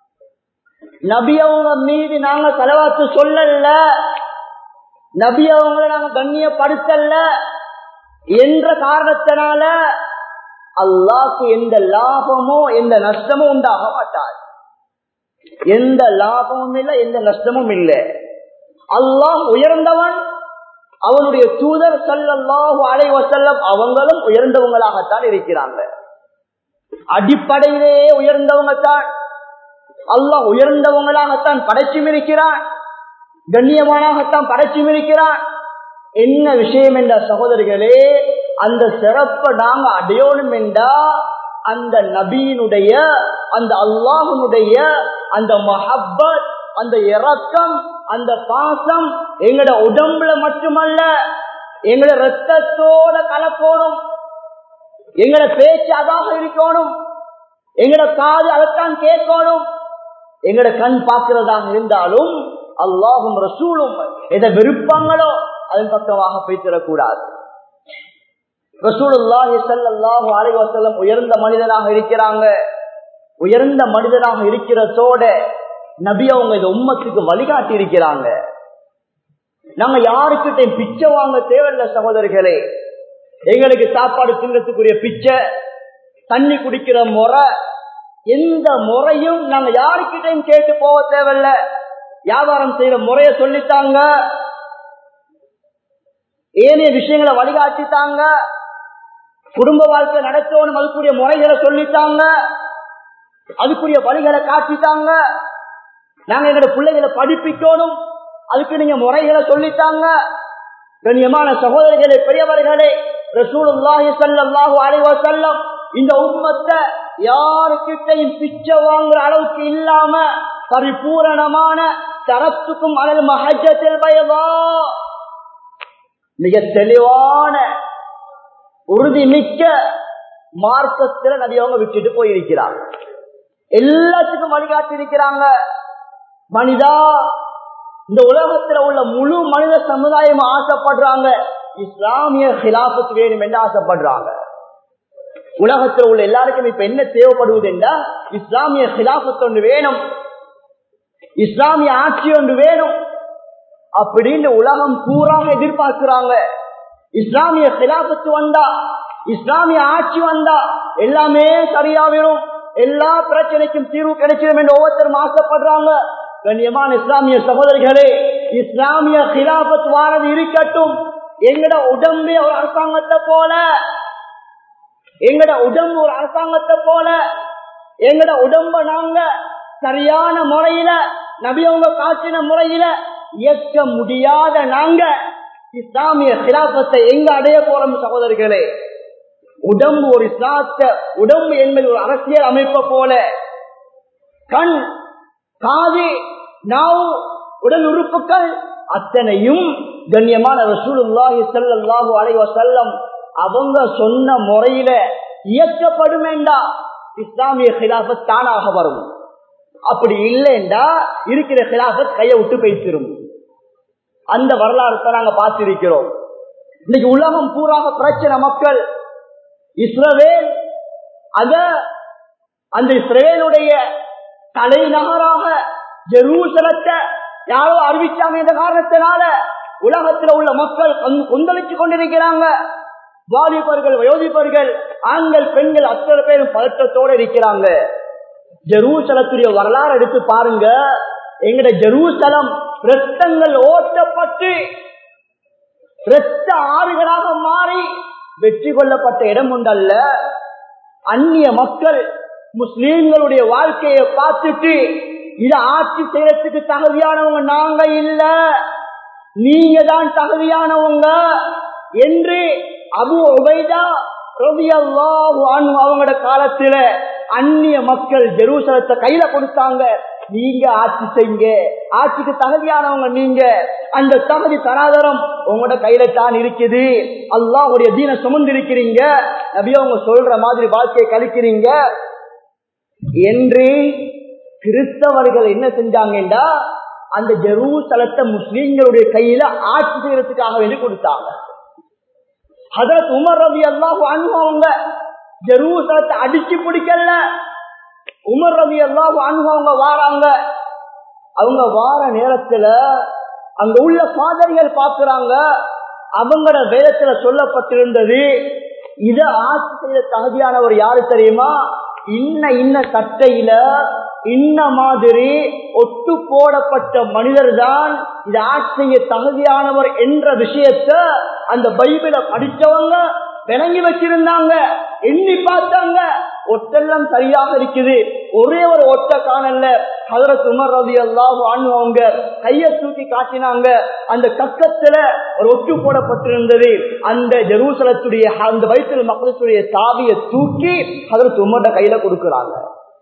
நபி அவங்க மீது நாங்க செலவாத்து சொல்லல நபி அவங்கள நாங்க கண்ணியப்படுத்தல என்ற காரணத்தினால அல்லாக்கு எந்த லாபமோ எந்த நஷ்டமும் உண்டாக மாட்டாது எந்த லாபமும் இல்லை எந்த நஷ்டமும் இல்லை அல்லாஹ் உயர்ந்தவன் அவனுடைய தூதர் சல்லல்லாஹு அலைவ செல்லம் அவங்களும் உயர்ந்தவங்களாகத்தான் இருக்கிறாங்க அடிப்படையிலேயே உயர்ந்தவங்க தான் அல்லாஹ் உயர்ந்தவங்களாகத்தான் படைச்சும் இருக்கிறான் கண்ணியமானாகத்தான் படைச்சும் இருக்கிறான் என்ன விஷயம் என்ற சகோதரிகளே அந்த சிறப்பை நாங்க அடையணும் என்றா அந்த நபியினுடைய அந்த அல்லாஹனுடைய அந்த மஹப்பத் அந்த இறக்கம் அந்த பாசம் எங்கட உடம்புல மட்டுமல்ல எங்கட ரத்தத்தோட கலக்கோணும் எங்கட பேச்சு அதாக இருக்கணும் எங்கட காது அதைத்தான் கேட்கணும் எங்கட கண் பார்க்கிறதாக இருந்தாலும் அல்லாஹும் ரசூலும் எதை விருப்பங்களோ அதன் பக்கமாக பேசிடக்கூடாது ரசூலுல்லாஹி ஸல்லல்லாஹு அலைஹி வஸல்லம் உயர்ந்த மனிதனாக இருக்கிறாங்க உயர்ந்த மனிதனாக இருக்கிறதோட நபி அவங்க இந்த உம்மத்துக்கு வழிகாட்டி இருக்கிறாங்க நாங்க யாருக்கிட்ட பிச்சை வாங்க தேவையில்லை சகோதரர்களே எங்களுக்கு சாப்பாடு தின்றதுக்குரிய பிச்சை தண்ணி குடிக்கிற முறை எந்த முறையும் நாங்க யாருக்கிட்டையும் கேட்டு போக தேவையில்ல வியாபாரம் செய்யற முறைய சொல்லித்தாங்க ஏனைய விஷயங்களை வழிகாட்டித்தாங்க குடும்ப வாழ்க்கை நடத்தணும் அதுக்குரிய முறைகளை சொல்லித்தாங்க அதுக்குரிய வழிகளை காட்டித்தாங்க நாங்க எங்களோட பிள்ளைகளை படிப்பிக்கணும் அதுக்கு நீங்க முறைகளை சொல்லித்தாங்க கண்ணியமான சகோதரிகளே பெரியவர்களே ரசூலுல்லாஹி ஸல்லல்லாஹு அலைஹி வஸல்லம் இந்த உம்மத்தை யாருக்கிட்டையும் பிச்சை வாங்குற அளவுக்கு இல்லாம பரிபூரணமான தரத்துக்கும் அழகு மஹஜத்தில் பயவா மிக தெளிவான உறுதி மிக்க மார்க்கத்துல நதியவங்க விட்டுட்டு போயிருக்கிறாங்க எல்லாத்துக்கும் வழிகாட்டி இருக்கிறாங்க மனிதா இந்த உலகத்துல உள்ள முழு மனித சமுதாயம் ஆசைப்படுறாங்க இஸ்லாமிய ஹிலாபத் வேணும் என்று ஆசைப்படுறாங்க உலகத்தில் உள்ள எல்லாருக்கும் இப்ப என்ன தேவைப்படுவது என்றா இஸ்லாமிய ஹிலாபத் ஒன்று வேணும் இஸ்லாமிய ஆட்சி ஒன்று வேணும் அப்படின்னு உலகம் பூராக எதிர்பார்க்கிறாங்க இஸ்லாமிய சிலாபத்து வந்தா இஸ்லாமிய ஆட்சி வந்தா எல்லாமே சரியாவிடும் எல்லா பிரச்சனைக்கும் தீர்வு கிடைச்சிடும் என்று ஒவ்வொருத்தரும் ஆசைப்படுறாங்க கண்ணியமான இஸ்லாமிய சகோதரிகளே இஸ்லாமிய கிலாபத் வாரது இருக்கட்டும் எங்கட உடம்பே ஒரு அரசாங்கத்தை போல எங்கட உடம்பு ஒரு அரசாங்கத்தை போல எங்கட உடம்ப நாங்க சரியான முறையில நபியவங்க காட்டின முறையில இயக்க முடியாத நாங்க இஸ்லாமிய சிலாபத்தை எங்க அடைய போறோம் சகோதரிகளே உடம்பு ஒரு இஸ்லாத்த உடம்பு என்பது ஒரு அரசியல் அமைப்பை போல கண் காது நாவு உடல் உறுப்புகள் அத்தனையும் கண்ணியமான ரசூலுல்லாஹி ஸல்லல்லாஹு அலைஹி வஸல்லம் அவங்க சொன்ன முறையில இயக்கப்படும் இஸ்லாமிய கிலாபத் தானாக வரும் அப்படி இல்லைண்டா இருக்கிற கிலாபத் கையை விட்டு பேசிடும் அந்த வரலாறு நாங்க பார்த்திருக்கிறோம் இன்னைக்கு உலகம் பூராக பிரச்சனை மக்கள் இஸ்ரவேல் அத அந்த இஸ்ரவேலுடைய தலைநகராக ஜெருசலத்தை யாரோ அறிவிச்சாங்க என்ற காரணத்தினால உலகத்தில் உள்ள மக்கள் கொந்தளிச்சு கொண்டிருக்கிறாங்க வாலிபர்கள் வயோதிபர்கள் ஆண்கள் பெண்கள் அத்தனை பேரும் பதற்றத்தோடு இருக்கிறாங்க ஜெருசலத்துடைய வரலாறு எடுத்து பாருங்க எங்கட ஜெருசலம் ரத்தங்கள் ஓட்டப்பட்டு ரத்த ஆறுகளாக மாறி வெற்றி கொள்ளப்பட்ட இடம் உண்டல்ல அந்நிய மக்கள் முஸ்லீம்களுடைய வாழ்க்கையை பார்த்துட்டு இதை ஆட்சி செய்யறதுக்கு தகுதியானவங்க நாங்க இல்ல நீங்க தான் தகுதியானவங்க என்று அபு உபைதா அவங்களோட காலத்துல அந்நிய மக்கள் ஜெருசலத்தை கையில கொடுத்தாங்க நீங்க ஆட்சி செய்யுங்க ஆட்சிக்கு தகுதியானவங்க நீங்க அந்த தகுதி தராதரம் உங்களோட கையில தான் இருக்குது அல்லாஹுடைய தீன சுமந்து இருக்கிறீங்க நபி அவங்க சொல்ற மாதிரி வாழ்க்கையை கழிக்கிறீங்க என்று கிறிஸ்தவர்கள் என்ன செஞ்சாங்கடா அந்த ஜெருசலத்தை முஸ்லீம்களுடைய கையில ஆட்சி செய்யறதுக்காக வேண்டி கொடுத்தாங்க ஹதரத் உமர் ரவி அல்லாஹ் அனுபவங்க ஜெருசலத்தை அடிச்சு பிடிக்கல உமர் ரவி அல்லாஹ் அனுபவங்க வாராங்க அவங்க வார நேரத்துல அங்க உள்ள பாதரிகள் பாக்குறாங்க அவங்களோட வேதத்துல சொல்லப்பட்டிருந்தது இத ஆட்சி செய்ய தகுதியானவர் யாரு தெரியுமா இன்ன இன்ன சட்டையில இன்ன மாதிரி ஒட்டு போடப்பட்ட மனிதர் தான் இது ஆட்சி செய்ய தகுதியானவர் என்ற விஷயத்த அந்த பைபிளை படிச்சவங்க விளங்கி வச்சிருந்தாங்க எண்ணி பார்த்தாங்க ஒட்டெல்லாம் சரியாக இருக்குது ஒரே ஒரு ஒட்ட காணல அதர சுமர் ரவி எல்லாம் அவங்க கைய தூக்கி காட்டினாங்க அந்த கக்கத்துல ஒரு ஒட்டு போடப்பட்டிருந்தது அந்த ஜெருசலத்துடைய அந்த வயிற்று மக்களுடைய சாவியை தூக்கி அதர சுமர்ட கையில கொடுக்கிறாங்க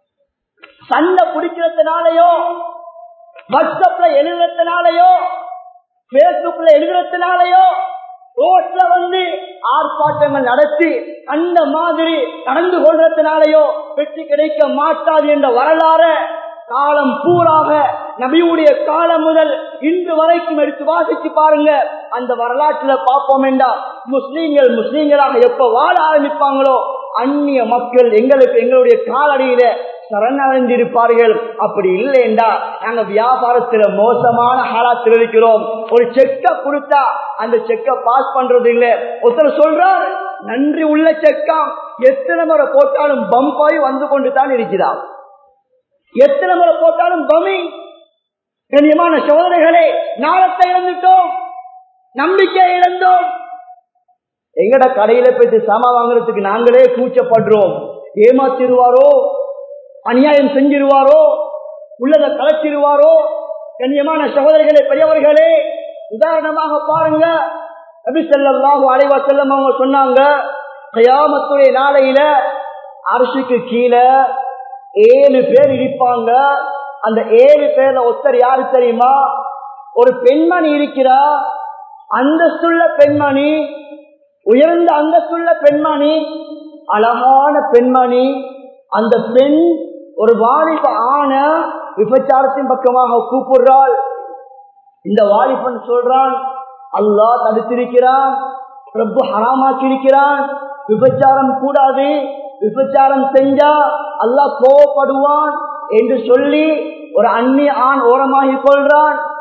சண்டை பிடிக்கிறதுனாலயோ வாட்ஸ்அப்ல எழுதுறதுனாலயோ பேஸ்புக்ல எழுதுறதுனாலயோ ரோட்ல வந்து ஆர்ப்பாட்டங்கள் நடத்தி அந்த மாதிரி நடந்து கொள்றதுனாலயோ வெற்றி கிடைக்க மாட்டாது என்ற வரலாறு காலம் பூராக நபியுடைய காலம் முதல் இன்று வரைக்கும் எடுத்து வாசிச்சு பாருங்க அந்த வரலாற்றுல பார்ப்போம் என்றா முஸ்லீம்கள் முஸ்லீம்களாக எப்ப வாழ ஆரம்பிப்பாங்களோ அந்நிய மக்கள் எங்களுக்கு எங்களுடைய காலடியில சரணடைந்திருப்பார்கள் அப்படி இல்லைண்டா நாங்க வியாபாரத்துல மோசமான ஹாலாத்தில் இருக்கிறோம் ஒரு செக்க கொடுத்தா அந்த செக்க பாஸ் பண்றது இல்ல ஒருத்தர் சொல்றார் நன்றி உள்ள செக்காம் எத்தனை முறை போட்டாலும் பம்பாய் வந்து கொண்டு தான் இருக்கிறார் எத்தனை முறை போட்டாலும் பமி கண்ணியமான சோதனைகளே நாளத்தை இழந்துட்டோம் நம்பிக்கை இழந்தோம் எங்கட கடையில போயிட்டு சாமா வாங்குறதுக்கு நாங்களே கூச்சப்படுறோம் ஏமாத்திருவாரோ அநியாயம் செஞ்சிருவாரோ உள்ளதை கலச்சிருவாரோ கண்ணியமான சகோதரிகளே பெரியவர்களே உதாரணமாக பாருங்க நபி செல்லாஹு அலைவா செல்லம் அவங்க சொன்னாங்க கயாமத்துடைய நாளையில அரசுக்கு கீழே ஏழு பேர் இருப்பாங்க அந்த ஏழு பேர்ல ஒருத்தர் யாரு தெரியுமா ஒரு பெண்மணி இருக்கிறா அந்தஸ்துள்ள பெண்மணி உயர்ந்த அந்தஸ்துள்ள பெண்மணி அழகான பெண்மணி அந்த பெண் ஒரு வாலிப ஆன விபச்சாரத்தின் பக்கமாக கூப்பிடுறாள் இந்த வாலிபன் சொல்றான் அல்லாஹ் தடுத்திருக்கிறான் பிரபு ஹராமாக்கி இருக்கிறான் விபச்சாரம் கூடாது விபச்சாரம் செஞ்சா அல்லாஹ் கோவப்படுவான் என்று சொல்லி ஒரு அந்நிய ஆண் ஓரமாகி கொள்றான்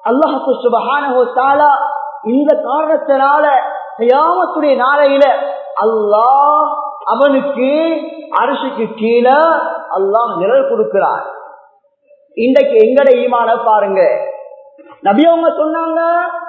அல்லாஹு சுபஹானஹு தஆலா இந்த காரணத்தினால கியாமத்துடைய நாளையில அல்லாஹ் அவனுக்கு அரசுக்கு கீழே அல்லாஹ் நிழல் கொடுக்கிறார் இன்றைக்கு எங்கட ஈமான பாருங்க நபி அவங்க சொன்னாங்க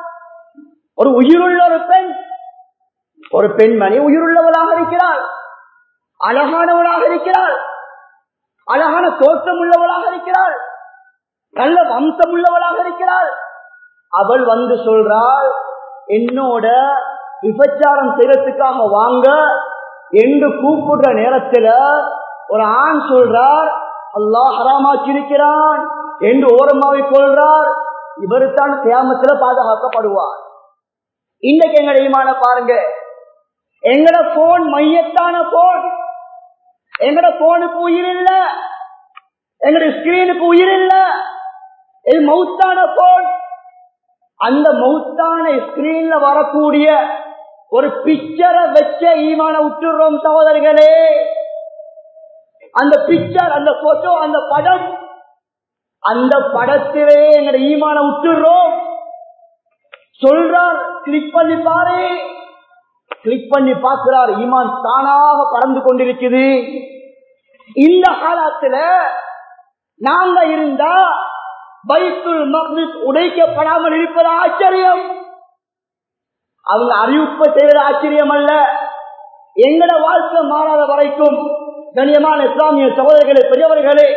ஒரு உயிருள்ள ஒரு பெண் ஒரு பெண்மணி உயிருள்ளவளாக இருக்கிறாள் அழகானவளாக இருக்கிறாள் அழகான தோற்றம் உள்ளவளாக இருக்கிறாள் நல்ல வம்சம் உள்ளவளாக இருக்கிறாள் அவள் வந்து சொல்றாள் என்னோட விபச்சாரம் செய்யறதுக்காக வாங்க என்று கூப்பிடுற நேரத்துல ஒரு ஆண் சொல்றார் அல்லாஹ் ஹராமாக்கியிருக்கிறான் என்று ஓரமாவை கொள்றார் இவருத்தான் கியாமத்துல பாதுகாக்கப்படுவார் இன்றைக்கு எங்கட ஈமான பாருங்க எங்கட போன் மையத்தான போன் எங்கட போனுக்கு உயிர் இல்ல எங்கட ஸ்கிரீனுக்கு உயிர் இல்ல இது மவுத்தான போன் அந்த மவுத்தான ஸ்கிரீன்ல வரக்கூடிய ஒரு பிக்சரை வச்ச ஈமான விட்டுறோம் சகோதரர்களே அந்த பிக்சர் அந்த போட்டோ அந்த படம் அந்த படத்திலே எங்கட ஈமான விட்டுறோம் சொல்றார் கிளிக் பண்ணி பாரு கிளிக் பண்ணி பார்க்கிறார் ஈமான் தானாக பறந்து கொண்டிருக்குது இந்த காலத்துல நாங்க இருந்தா பைத்துல் மக்னிஸ் உடைக்கப்படாமல் இருப்பது ஆச்சரியம் அவங்க அறிவிப்பு செய்வது ஆச்சரியம் அல்ல எங்கட வாழ்க்கை மாறாத வரைக்கும் கண்ணியமான இஸ்லாமிய சகோதரர்களே பெரியவர்களே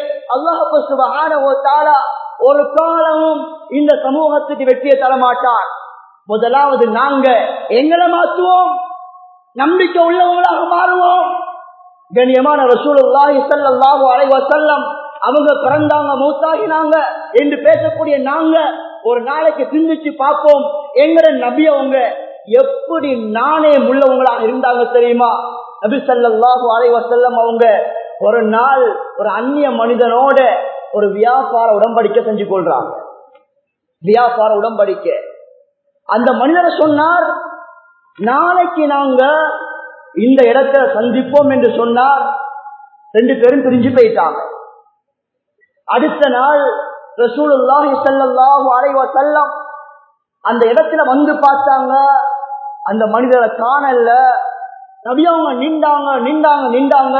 அல்லாஹ் ஒரு காலமும் இந்த சமூகத்துக்கு வெற்றியை தரமாட்டார் முதலாவது நாங்க எங்களை மாற்றுவோம் நம்பிக்கை உள்ளவங்களாக மாறுவோம் கண்ணியமான ரசூலுல்லாஹி ஸல்லல்லாஹு அலைஹி வஸல்லம் அவங்க பிறந்தாங்க மூத்தாகினாங்க என்று பேசக்கூடிய நாங்க ஒரு நாளைக்கு சிந்திச்சு பார்ப்போம் எங்கட நபி அவங்க எப்படி நானே உள்ளவங்களாக இருந்தாங்க தெரியுமா நபி ஸல்லல்லாஹு அலைஹி வஸல்லம் அவங்க ஒரு நாள் ஒரு அந்நிய மனிதனோட ஒரு வியாபார உடம்படிக்கை செஞ்சு கொள்றாங்க வியாபார உடம்படிக்கை அந்த மனிதர் சொன்னார் நாளைக்கு நாங்க இந்த இடத்துல சந்திப்போம் என்று சொன்னார் ரெண்டு பேரும் பிரிஞ்சு போயிட்டாங்க அடுத்த நாள் ரசூலுல்லாஹி ஸல்லல்லாஹு அலைஹி வஸல்லம் அந்த இடத்துல வந்து பார்த்தாங்க அந்த மனிதரை காணல நபி அவங்க நின்றாங்க நின்றாங்க நின்றாங்க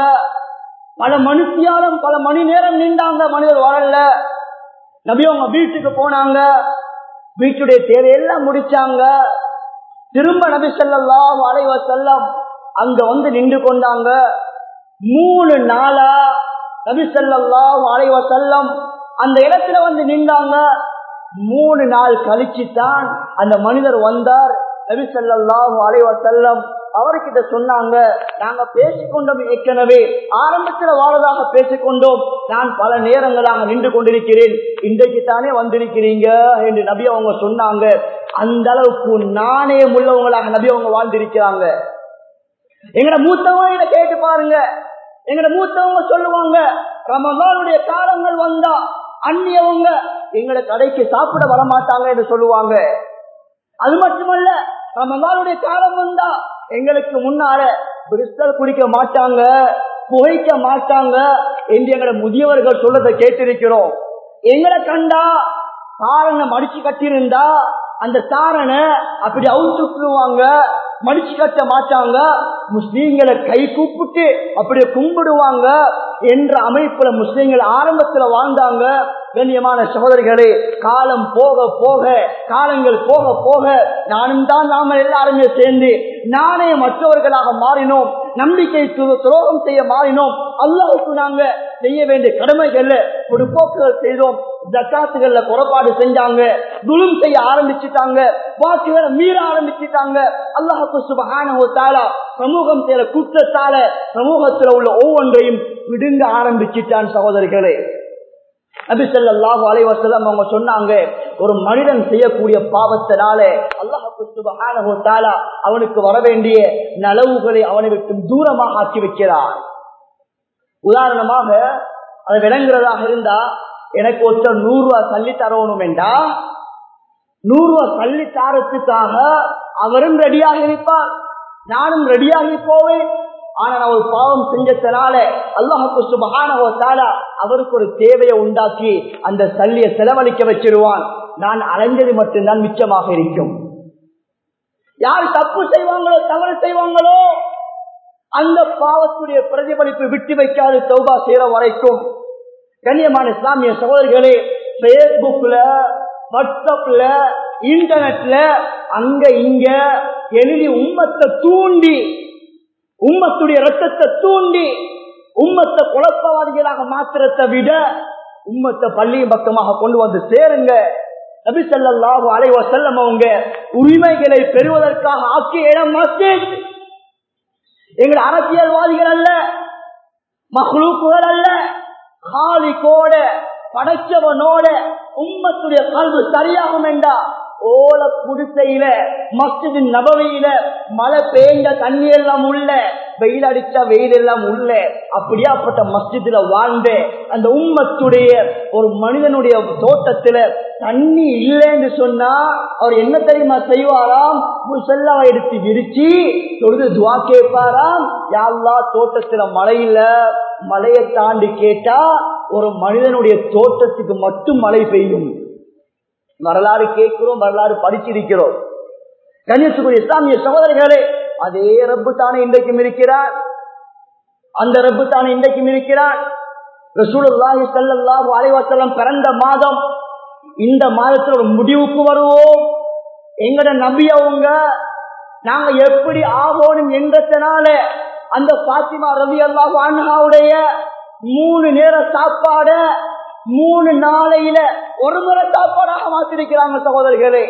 பல மனுஷியாலும் பல மணி நேரம் நின்றாங்க மனிதர் வரல நபி அவங்க வீட்டுக்கு போனாங்க வீட்டுடைய தேவையெல்லாம் முடிச்சாங்க திரும்ப நபி ஸல்லல்லாஹு அலைஹி வஸல்லம் அங்க வந்து நின்று கொண்டாங்க மூணு நாளா நபி ஸல்லல்லாஹு அலைஹி வஸல்லம் அந்த இடத்துல வந்து நின்றாங்க மூணு நாள் கழிச்சு தான் அந்த மனிதர் வந்தார் நபி ஸல்லல்லாஹு அலைஹி வஸல்லம் அவர்கிட்ட சொன்னாங்க நாங்க பேசிக்கொண்டோம் ஏற்கனவே ஆரம்பத்துல வாழதாக பேசிக்கொண்டோம் நான் பல நேரங்களாக நின்று கொண்டிருக்கிறேன் இன்றைக்கு தானே வந்திருக்கிறீங்க என்று நபி அவங்க சொன்னாங்க அந்த அளவுக்கு நானே உள்ளவங்களாக நபி அவங்க வாழ்ந்திருக்கிறாங்க எங்கட மூத்தவங்க இதை கேட்டு பாருங்க எங்கட மூத்தவங்க சொல்லுவாங்க ரமதானுடைய காலங்கள் வந்தா அந்நியவங்க எங்களை கடைக்கு சாப்பிட வரமாட்டாங்க என்று சொல்லுவாங்க அது மட்டுமல்ல ரமதானுடைய காலம் வந்தா எங்களுக்கு முன்னால பிரிஸ்டல் குடிக்க மாட்டாங்க புகைக்க மாட்டாங்க என்று எங்களை முதியவர்கள் சொல்றதை கேட்டிருக்கிறோம் எங்களை கண்டா சாரணை மடிச்சு கட்டியிருந்தா அந்த சாரணை அப்படி அவுத்துக்குவாங்க மடிச்சு கட்ட மாட்டாங்க முஸ்லீம்களை கை கூப்பிட்டு அப்படியே கும்பிடுவாங்க என்ற அமைப்புல முஸ்லீம்கள் ஆரம்பத்துல வாழ்ந்தாங்க கண்ணியமான சகோதரிகளே காலம் போக போக காலங்கள் போக போக நானும் தான் நாம எல்லாருமே சேர்ந்து நானே மற்றவர்களாக மாறினோம் நம்பிக்கை து- துரோகம் செய்ய மாறினோம் அல்லாவுக்கு நாங்க செய்ய வேண்டிய கடமைகள்ல ஒரு போக்குகள் செய்தோம் ஜக்காத்துகள்ல குறைபாடு செஞ்சாங்க துலும் செய்ய ஆரம்பிச்சுட்டாங்க வாக்குகளை மீற ஆரம்பிச்சுட்டாங்க அல்லாஹுக்கு சுபஹானஹு தஆலா சமூகம் செய்யற குற்றத்தால சமூகத்துல உள்ள ஒவ்வொன்றையும் விடுங்க ஆரம்பிச்சுட்டான் சகோதரிகளே நபி ஸல்லல்லாஹு அலைஹி வஸல்லம் அவங்க சொன்னாங்க ஒரு மனிதன் செய்யக்கூடிய பாவத்தினால அல்லாஹ்வுக்கு சுப்ஹானஹு தஆலா அவனுக்கு வர வேண்டிய நலவுகளை அவனை விட்டு தூரமாக ஆக்கி வைக்கிறான் உதாரணமாக அது விளங்குறதாக இருந்தா எனக்கு ஒருத்தர் நூறு ரூபாய் தள்ளி தரணும் என்றா நூறு ரூபாய் தள்ளி தாரத்துக்காக அவரும் ரெடியாக இருப்பார் நானும் ரெடியாகி போவேன் ஆனா நான் ஒரு பாவம் செஞ்சதுனால அல்லாஹுக்கு சுபகானவோ தாலா அவருக்கு ஒரு தேவையை உண்டாக்கி அந்த சல்லியை செலவழிக்க வச்சிருவான் நான் அலைஞ்சது மட்டும்தான் மிச்சமாக இருக்கும் யார் தப்பு செய்வாங்களோ தவறு செய்வாங்களோ அந்த பாவத்துடைய பிரதிபலிப்பு விட்டு வைக்காது சௌபா செய்யற வரைக்கும் கண்ணியமான இஸ்லாமிய சகோதரர்களே பேஸ்புக்ல வாட்ஸ்அப்ல இன்டர்நெட்ல அங்க இங்க எழுதி உம்மத்தை தூண்டி உம்மத்துடைய ரத்தத்தை தூண்டி உம்மத்தை குழப்பவாதிகளாக மாத்திரத்தை விட உம்மத்தை பள்ளியும் பக்கமாக கொண்டு வந்து சேருங்க நபி ஸல்லல்லாஹு அலைஹி வஸல்லம் அவங்க உரிமைகளை பெறுவதற்காக ஆக்கிய இடம் மஸ்ஜித் எங்கள் அரசியல்வாதிகள் அல்ல மஹ்லூக்குகள் அல்ல காலிக்கோட படைச்சவனோட உம்மத்துடைய கல்வி சரியாகும் என்றா ஓல குடிசையில மஸ்ஜிதின் நபவையில மழை பெய்ந்த தண்ணி எல்லாம் உள்ள வெயில் அடிச்சா வெயில் எல்லாம் உள்ள அப்படியாப்பட்ட மஸ்ஜிதுல வாழ்ந்த அந்த உம்மத்துடைய ஒரு மனிதனுடைய தோட்டத்துல தண்ணி இல்லைன்னு சொன்னா அவர் என்ன தெரியுமா செய்வாராம் முசல்லாவை எடுத்து விரிச்சு தொழுது துவா கேட்பாராம் யாழ்லா தோட்டத்துல மழை இல்ல மழையை தாண்டி கேட்டா ஒரு மனிதனுடைய தோட்டத்துக்கு மட்டும் மழை பெய்யும் வரலாறு கேட்கிறோம் வரலாறு படிச்சிருக்கிறோம் கணேசுக்குரிய இஸ்லாமிய சகோதரர்களே அதே ரப்பு தானே இன்றைக்கும் இருக்கிறார் அந்த ரப்பு தானே இன்றைக்கும் இருக்கிறார் ரசூலுல்லாஹி ஸல்லல்லாஹு அலைஹி வஸல்லம் பிறந்த மாதம் இந்த மாதத்துல ஒரு முடிவுக்கு வருவோம் எங்கட நபி அவங்க நாங்க எப்படி ஆகணும் என்றதுனால அந்த பாத்திமா ரவி அல்லாஹு அன்ஹாவுடைய மூணு நேர சாப்பாட மூணு நாளையில ஒரு முறை சாப்பாடாக மாத்திருக்கிறாங்க சகோதரர்களே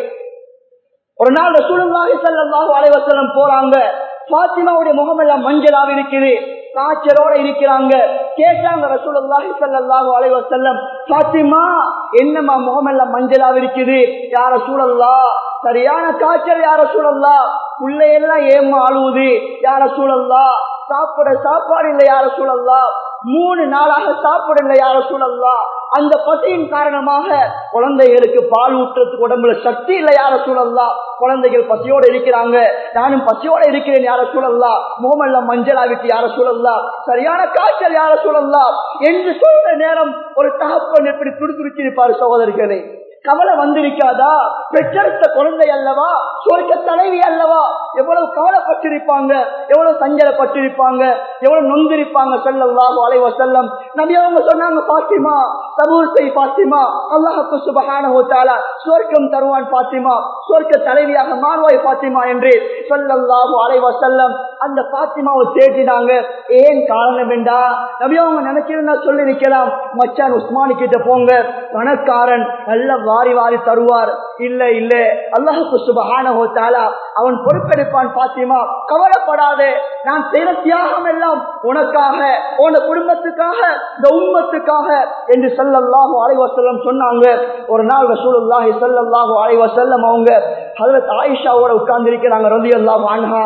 ஒரு நாள் ரசூலுல்லாஹி ஸல்லல்லாஹு அலைஹி வஸல்லம் போறாங்க பாத்திமாவுடைய முகம் எல்லாம் மஞ்சளாக இருக்குது காய்ச்சலோட இருக்கிறாங்க கேட்டாங்க ரசூலுல்லாஹி ஸல்லல்லாஹு அலைஹி வஸல்லம் பாத்திமா என்னம்மா முகம் எல்லாம் மஞ்சளாக இருக்குது யார சூழல்லா சரியான காய்ச்சல் யார சூழல்லா பிள்ளையெல்லாம் ஏமா அழுவுது யார சூழல்லா சாப்பிட சாப்பாடு இல்லை யார சூழல்லா மூணு நாளாக சாப்பிடல யார சூழல்லா அந்த பசியின் காரணமாக குழந்தைகளுக்கு பால் ஊற்றுறதுக்கு உடம்புல சக்தி இல்லை யார சூழல்லா குழந்தைகள் பசியோட இருக்கிறாங்க நானும் பசியோட இருக்கிறேன் யார சூழல்லா முகமெல்லாம் மஞ்சளாவிட்டு யார சூழல்லா சரியான காய்ச்சல் யார சூழல்லா என்று சொல்ற நேரம் ஒரு தகப்பன் எப்படி துடித்துடிச்சிருப்பாரு சகோதரிகளே கவலை வந்திருக்காதா பெற்றெடுத்த குழந்தை அல்லவா சொர்க்க தலைவி அல்லவா எவ்வளவு கவலைப்பட்டிருப்பாங்க எவ்வளவு சஞ்சலப்பட்டிருப்பாங்க எவ்வளவு நொந்திருப்பாங்க செல்லல்லாஹு அலைவ செல்லம் நபி அவங்க சொன்னாங்க பாத்திமா தபூர் செய் பாத்திமா அல்லாஹுக்கு சுபகான ஹோத்தாலா சொர்க்கம் தருவான் பாத்திமா சொர்க்க தலைவியாக மாறுவாய் பாத்திமா என்று சொல்லல்லாஹு அலைவ செல்லம் அந்த பாத்திமாவை தேடினாங்க ஏன் காரணம் என்றா நபி அவங்க நினைச்சிருந்தா சொல்லி நிக்கலாம் மச்சான் உஸ்மானி கிட்ட போங்க பணக்காரன் நல்ல வாரி வாரி தருவார் இல்ல இல்ல அல்லாஹுக்கு சுபகான ஹோத்தாலா அவன் பொறுப்பெடுப்பான் பாத்திமா கவலைப்படாதே நான் செய்த தியாகம் எல்லாம் உனக்காக உன குடும்பத்துக்காக இந்த உம்மத்துக்காக என்று சொல்லல்லாஹு அலைவசல்லம் சொன்னாங்க ஒரு நாள் ரசூலுல்லாஹி ஸல்லல்லாஹு அலைஹி வஸல்லம் அவங்க ஹஜரத் ஆயிஷாவோட உட்கார்ந்து இருக்கிறாங்க ரலியல்லாஹு அன்ஹா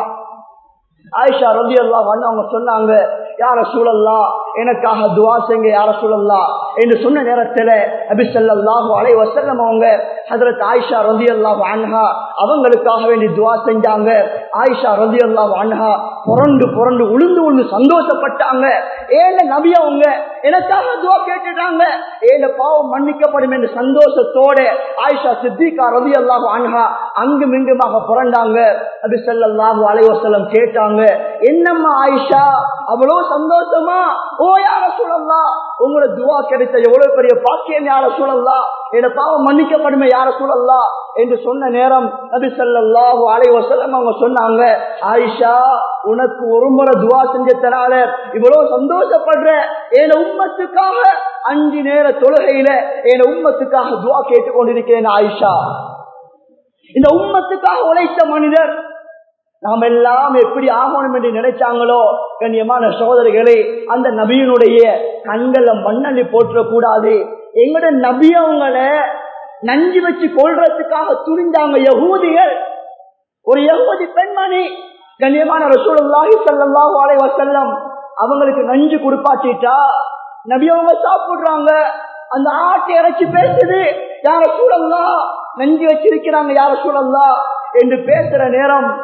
ஆயிஷா ரபி அல்லா அவங்க சொன்னாங்க யார சூழல்லா எனக்காக துவா செய்ங்க யார சூழல்லா என்று சொன்ன நேரத்துல அபிசல்லாஹு அலை வசல்லம் அவங்க ஹதரத் ஆயிஷா ரதி அல்லாஹ் அன்ஹா அவங்களுக்காக வேண்டி துவா செஞ்சாங்க ஆயிஷா ரதி அல்லாஹ் அன்ஹா புரண்டு புரண்டு உளுந்து உளுந்து சந்தோஷப்பட்டாங்க ஏன நபி அவங்க எனக்காக துவா கேட்டுட்டாங்க ஏன பாவம் மன்னிக்கப்படும் என்று சந்தோஷத்தோட ஆயிஷா சித்திகா ரதி அல்லாஹ் அன்ஹா அங்கும் இங்குமாக புரண்டாங்க அபிசல்லாஹு அலை வசல்லம் கேட்டாங்க என்னம்மா ஆயிஷா அவ்வளவு சந்தோஷமா ஓ யார சூழல்லா உங்களோட துவா கிடைத்த எவ்வளவு பெரிய பாக்கியம் யார சூழல்லா என் பாவம் மன்னிக்கப்படுமே யார சூழல்லா என்று சொன்ன நேரம் நபி சல்லாஹு அலை வசல்லம் அவங்க சொன்னாங்க ஆயிஷா உனக்கு ஒரு முறை துவா செஞ்சதுனால இவ்வளவு சந்தோஷப்படுற என் உம்மத்துக்காக அஞ்சு நேர தொழுகையில என் உம்மத்துக்காக துவா கேட்டுக்கொண்டிருக்கிறேன் ஆயிஷா இந்த உம்மத்துக்காக உழைத்த மனிதர் நாம் எல்லாம் எப்படி ஆகணும் என்று நினைச்சாங்களோ கண்ணியமான சகோதரிகளே அந்த நபியினுடைய கண்களை மண்ணள்ளி போற்றக்கூடாது எங்கட நபி அவங்கள நஞ்சு வச்சு கொள்றதுக்காக துணிஞ்சாங்க யகூதிகள் ஒரு யகூதி பெண்மணி கண்ணியமான ரசூலுல்லாஹி ஸல்லல்லாஹு அலைஹி வஸல்லம் அவங்களுக்கு நஞ்சு குடுப்பாச்சிட்டா நபி அவங்க சாப்பிடுறாங்க அந்த ஆட்டை இறைச்சி பேசுது யார சூழல்லா நஞ்சு வச்சிருக்கிறாங்க யார சூழல்லா என்று பேசுற நேரம்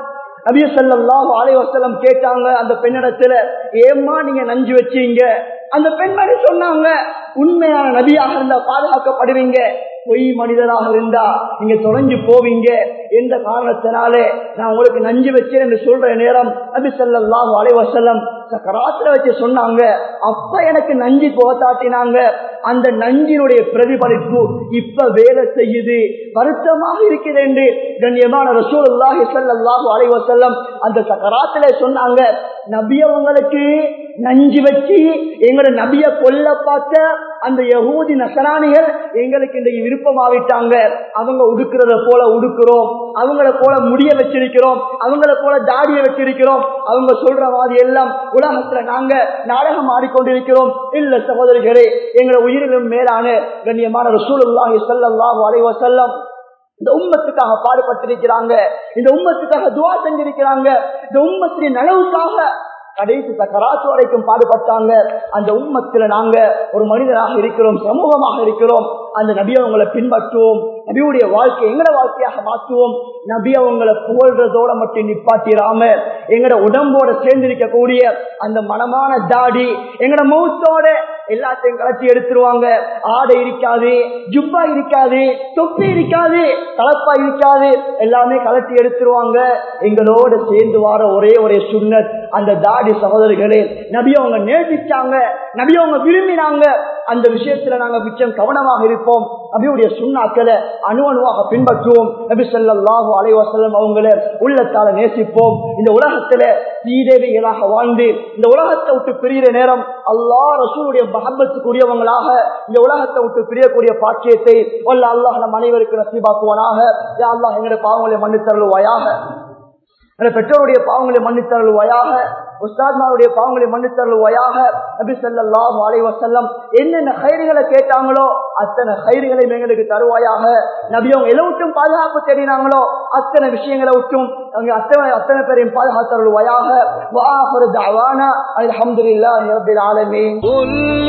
நபிய ஸல்லல்லாஹு அலைஹி வஸல்லம் கேட்டாங்க அந்த பெண்ணிடத்துல ஏம்மா நீங்க நஞ்சு வச்சீங்க அந்த பெண்மணி சொன்னாங்க உண்மையான நபியாக இருந்தா பாதுகாக்கப்படுவீங்க பொய் மனிதராக இருந்தா நீங்க தொலைஞ்சு போவீங்க எந்த காரணத்தினாலே நான் உங்களுக்கு நஞ்சு வச்சேன் என்று சொல்ற நேரம் நபி ஸல்லல்லாஹு அலைஹி வஸல்லம் சக்கராத்துல வச்சு சொன்னாங்க அப்ப எனக்கு நஞ்சு போத்தாட்டினாங்க அந்த நஞ்சினுடைய பிரதிபலிப்பு இப்ப வேலை செய்யுது வருத்தமாக இருக்குது என்று கண்ணியமான ரசூலுல்லாஹி ஸல்லல்லாஹு அலைஹி வஸல்லம் அந்த சக்கராத்துல சொன்னாங்க நபி அவங்களுக்கு நஞ்சு வச்சு எங்களோட நபிய கொல்ல பார்த்த அந்த யகூதி நசராணிகள் எங்களுக்கு இன்றைக்கு விருப்பமாவிட்டாங்க அவங்க உடுக்கிறத போல உடுக்கிறோம் அவங்கள போல முடிய வச்சிருக்கிறோம் அவங்கள போல தாடிய வச்சிருக்கிறோம் அவங்க சொல்ற மாதிரி எல்லாம் உலகத்துல நாங்க நாடகம் ஆடிக்கொண்டிருக்கிறோம் இல்ல சகோதரிகளே எங்களை உயிரிலும் மேலான கண்ணியமான ரசூலுல்லாஹி ஸல்லல்லாஹு அலைஹி வஸல்லம் இந்த உம்மத்துக்காக பாடுபட்டிருக்கிறாங்க இந்த உம்மத்துக்காக துவா செஞ்சிருக்கிறாங்க இந்த உம்மத்தின் நலவுக்காக கடைசி சக்கராத்து வரைக்கும் பாடுபட்டாங்க அந்த உம்மத்துல நாங்க ஒரு மனிதனாக இருக்கிறோம் சமூகமாக இருக்கிறோம் அந்த நபி அவங்களை பின்பற்றுவோம் நபியுடைய வாழ்க்கை எங்கட வாழ்க்கையாக மாற்றுவோம் நபி அவங்களை புகழ்றதோட மட்டும் நிப்பாட்டிராம எங்கட உடம்போட சேர்ந்திருக்கக்கூடிய அந்த மனமான தாடி எங்கட மௌத்தோட எல்லாத்தையும் கலட்டி எடுத்துருவாங்க ஆடை இருக்காது ஜுப்பா இருக்காது தொப்பி இருக்காது தலப்பா இருக்காது எல்லாமே கலட்டி எடுத்துருவாங்க எங்களோட சேர்ந்து வார ஒரே ஒரே சுண்ணத் அந்த தாடி சகோதரிகளே நபி அவங்க நேசிச்சாங்க நபி அவங்க விரும்பினாங்க அந்த விஷயத்துல நாங்க மிச்சம் கவனமாக இருப்போம் நபியுடைய சுண்ணாக்களை அணு அணுவாக பின்பற்றுவோம் நபி ஸல்லல்லாஹு அலைஹி வஸல்லம் அவங்கள உள்ளத்தால நேசிப்போம் இந்த உலகத்துல சீதேவிகளாக வாழ்ந்து இந்த உலகத்தை விட்டு பிரிகிற நேரம் அல்லாஹ் ரசூலுடைய மஹப்பத்துக்குரியவங்களாக இந்த உலகத்தை விட்டு பிரியக்கூடிய பாக்கியத்தை வல்ல அல்லாஹ் நம் அனைவருக்கு நசீபாக்குவானாக யா அல்லாஹ் எங்களுடைய பாவங்களை மன்னித்தருள்வாயாக எங்களுடைய பெற்றோருடைய பாவங்களை மன்னித்தருள்வாயாக உஸ்தாத்மாருடைய பாவங்களை மன்னித்தருள்வாயாக நபி ஸல்லல்லாஹு அலைஹி வஸல்லம் என்னென்ன கயிறுகளை கேட்டாங்களோ அத்தனை கயிறுகளை எங்களுக்கு தருவாயாக நபி அவங்க எதை விட்டும் பாதுகாப்பு தெரியினாங்களோ அத்தனை விஷயங்களை விட்டும் அங்க அத்தனை அத்தனை பேரையும் பாதுகாத்தருள்வாயாக வாஹரு தஅவானா அல்ஹம்துலில்லாஹி ரப்பில் ஆலமீன் قل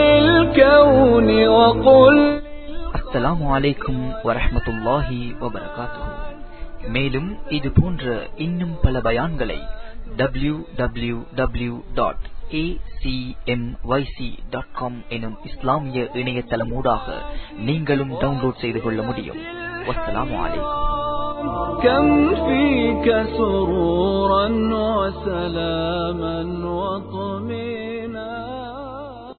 للكون وقل அஸ்ஸலாமு அலைக்கும் வரஹ்மத்துல்லாஹி வபரகாத்துஹு மேலும் இது போன்ற இன்னும் பல பயான்களை டபிள்யூ டபிள்யூ டபிள்யூ டாட் எனும் இஸ்லாமிய இணையதளமூடாக நீங்களும் டவுன்லோட் செய்து கொள்ள முடியும் வஸ்ஸலாமு அலைக்கும் كم فيك سرورا وسلاما وطمئنا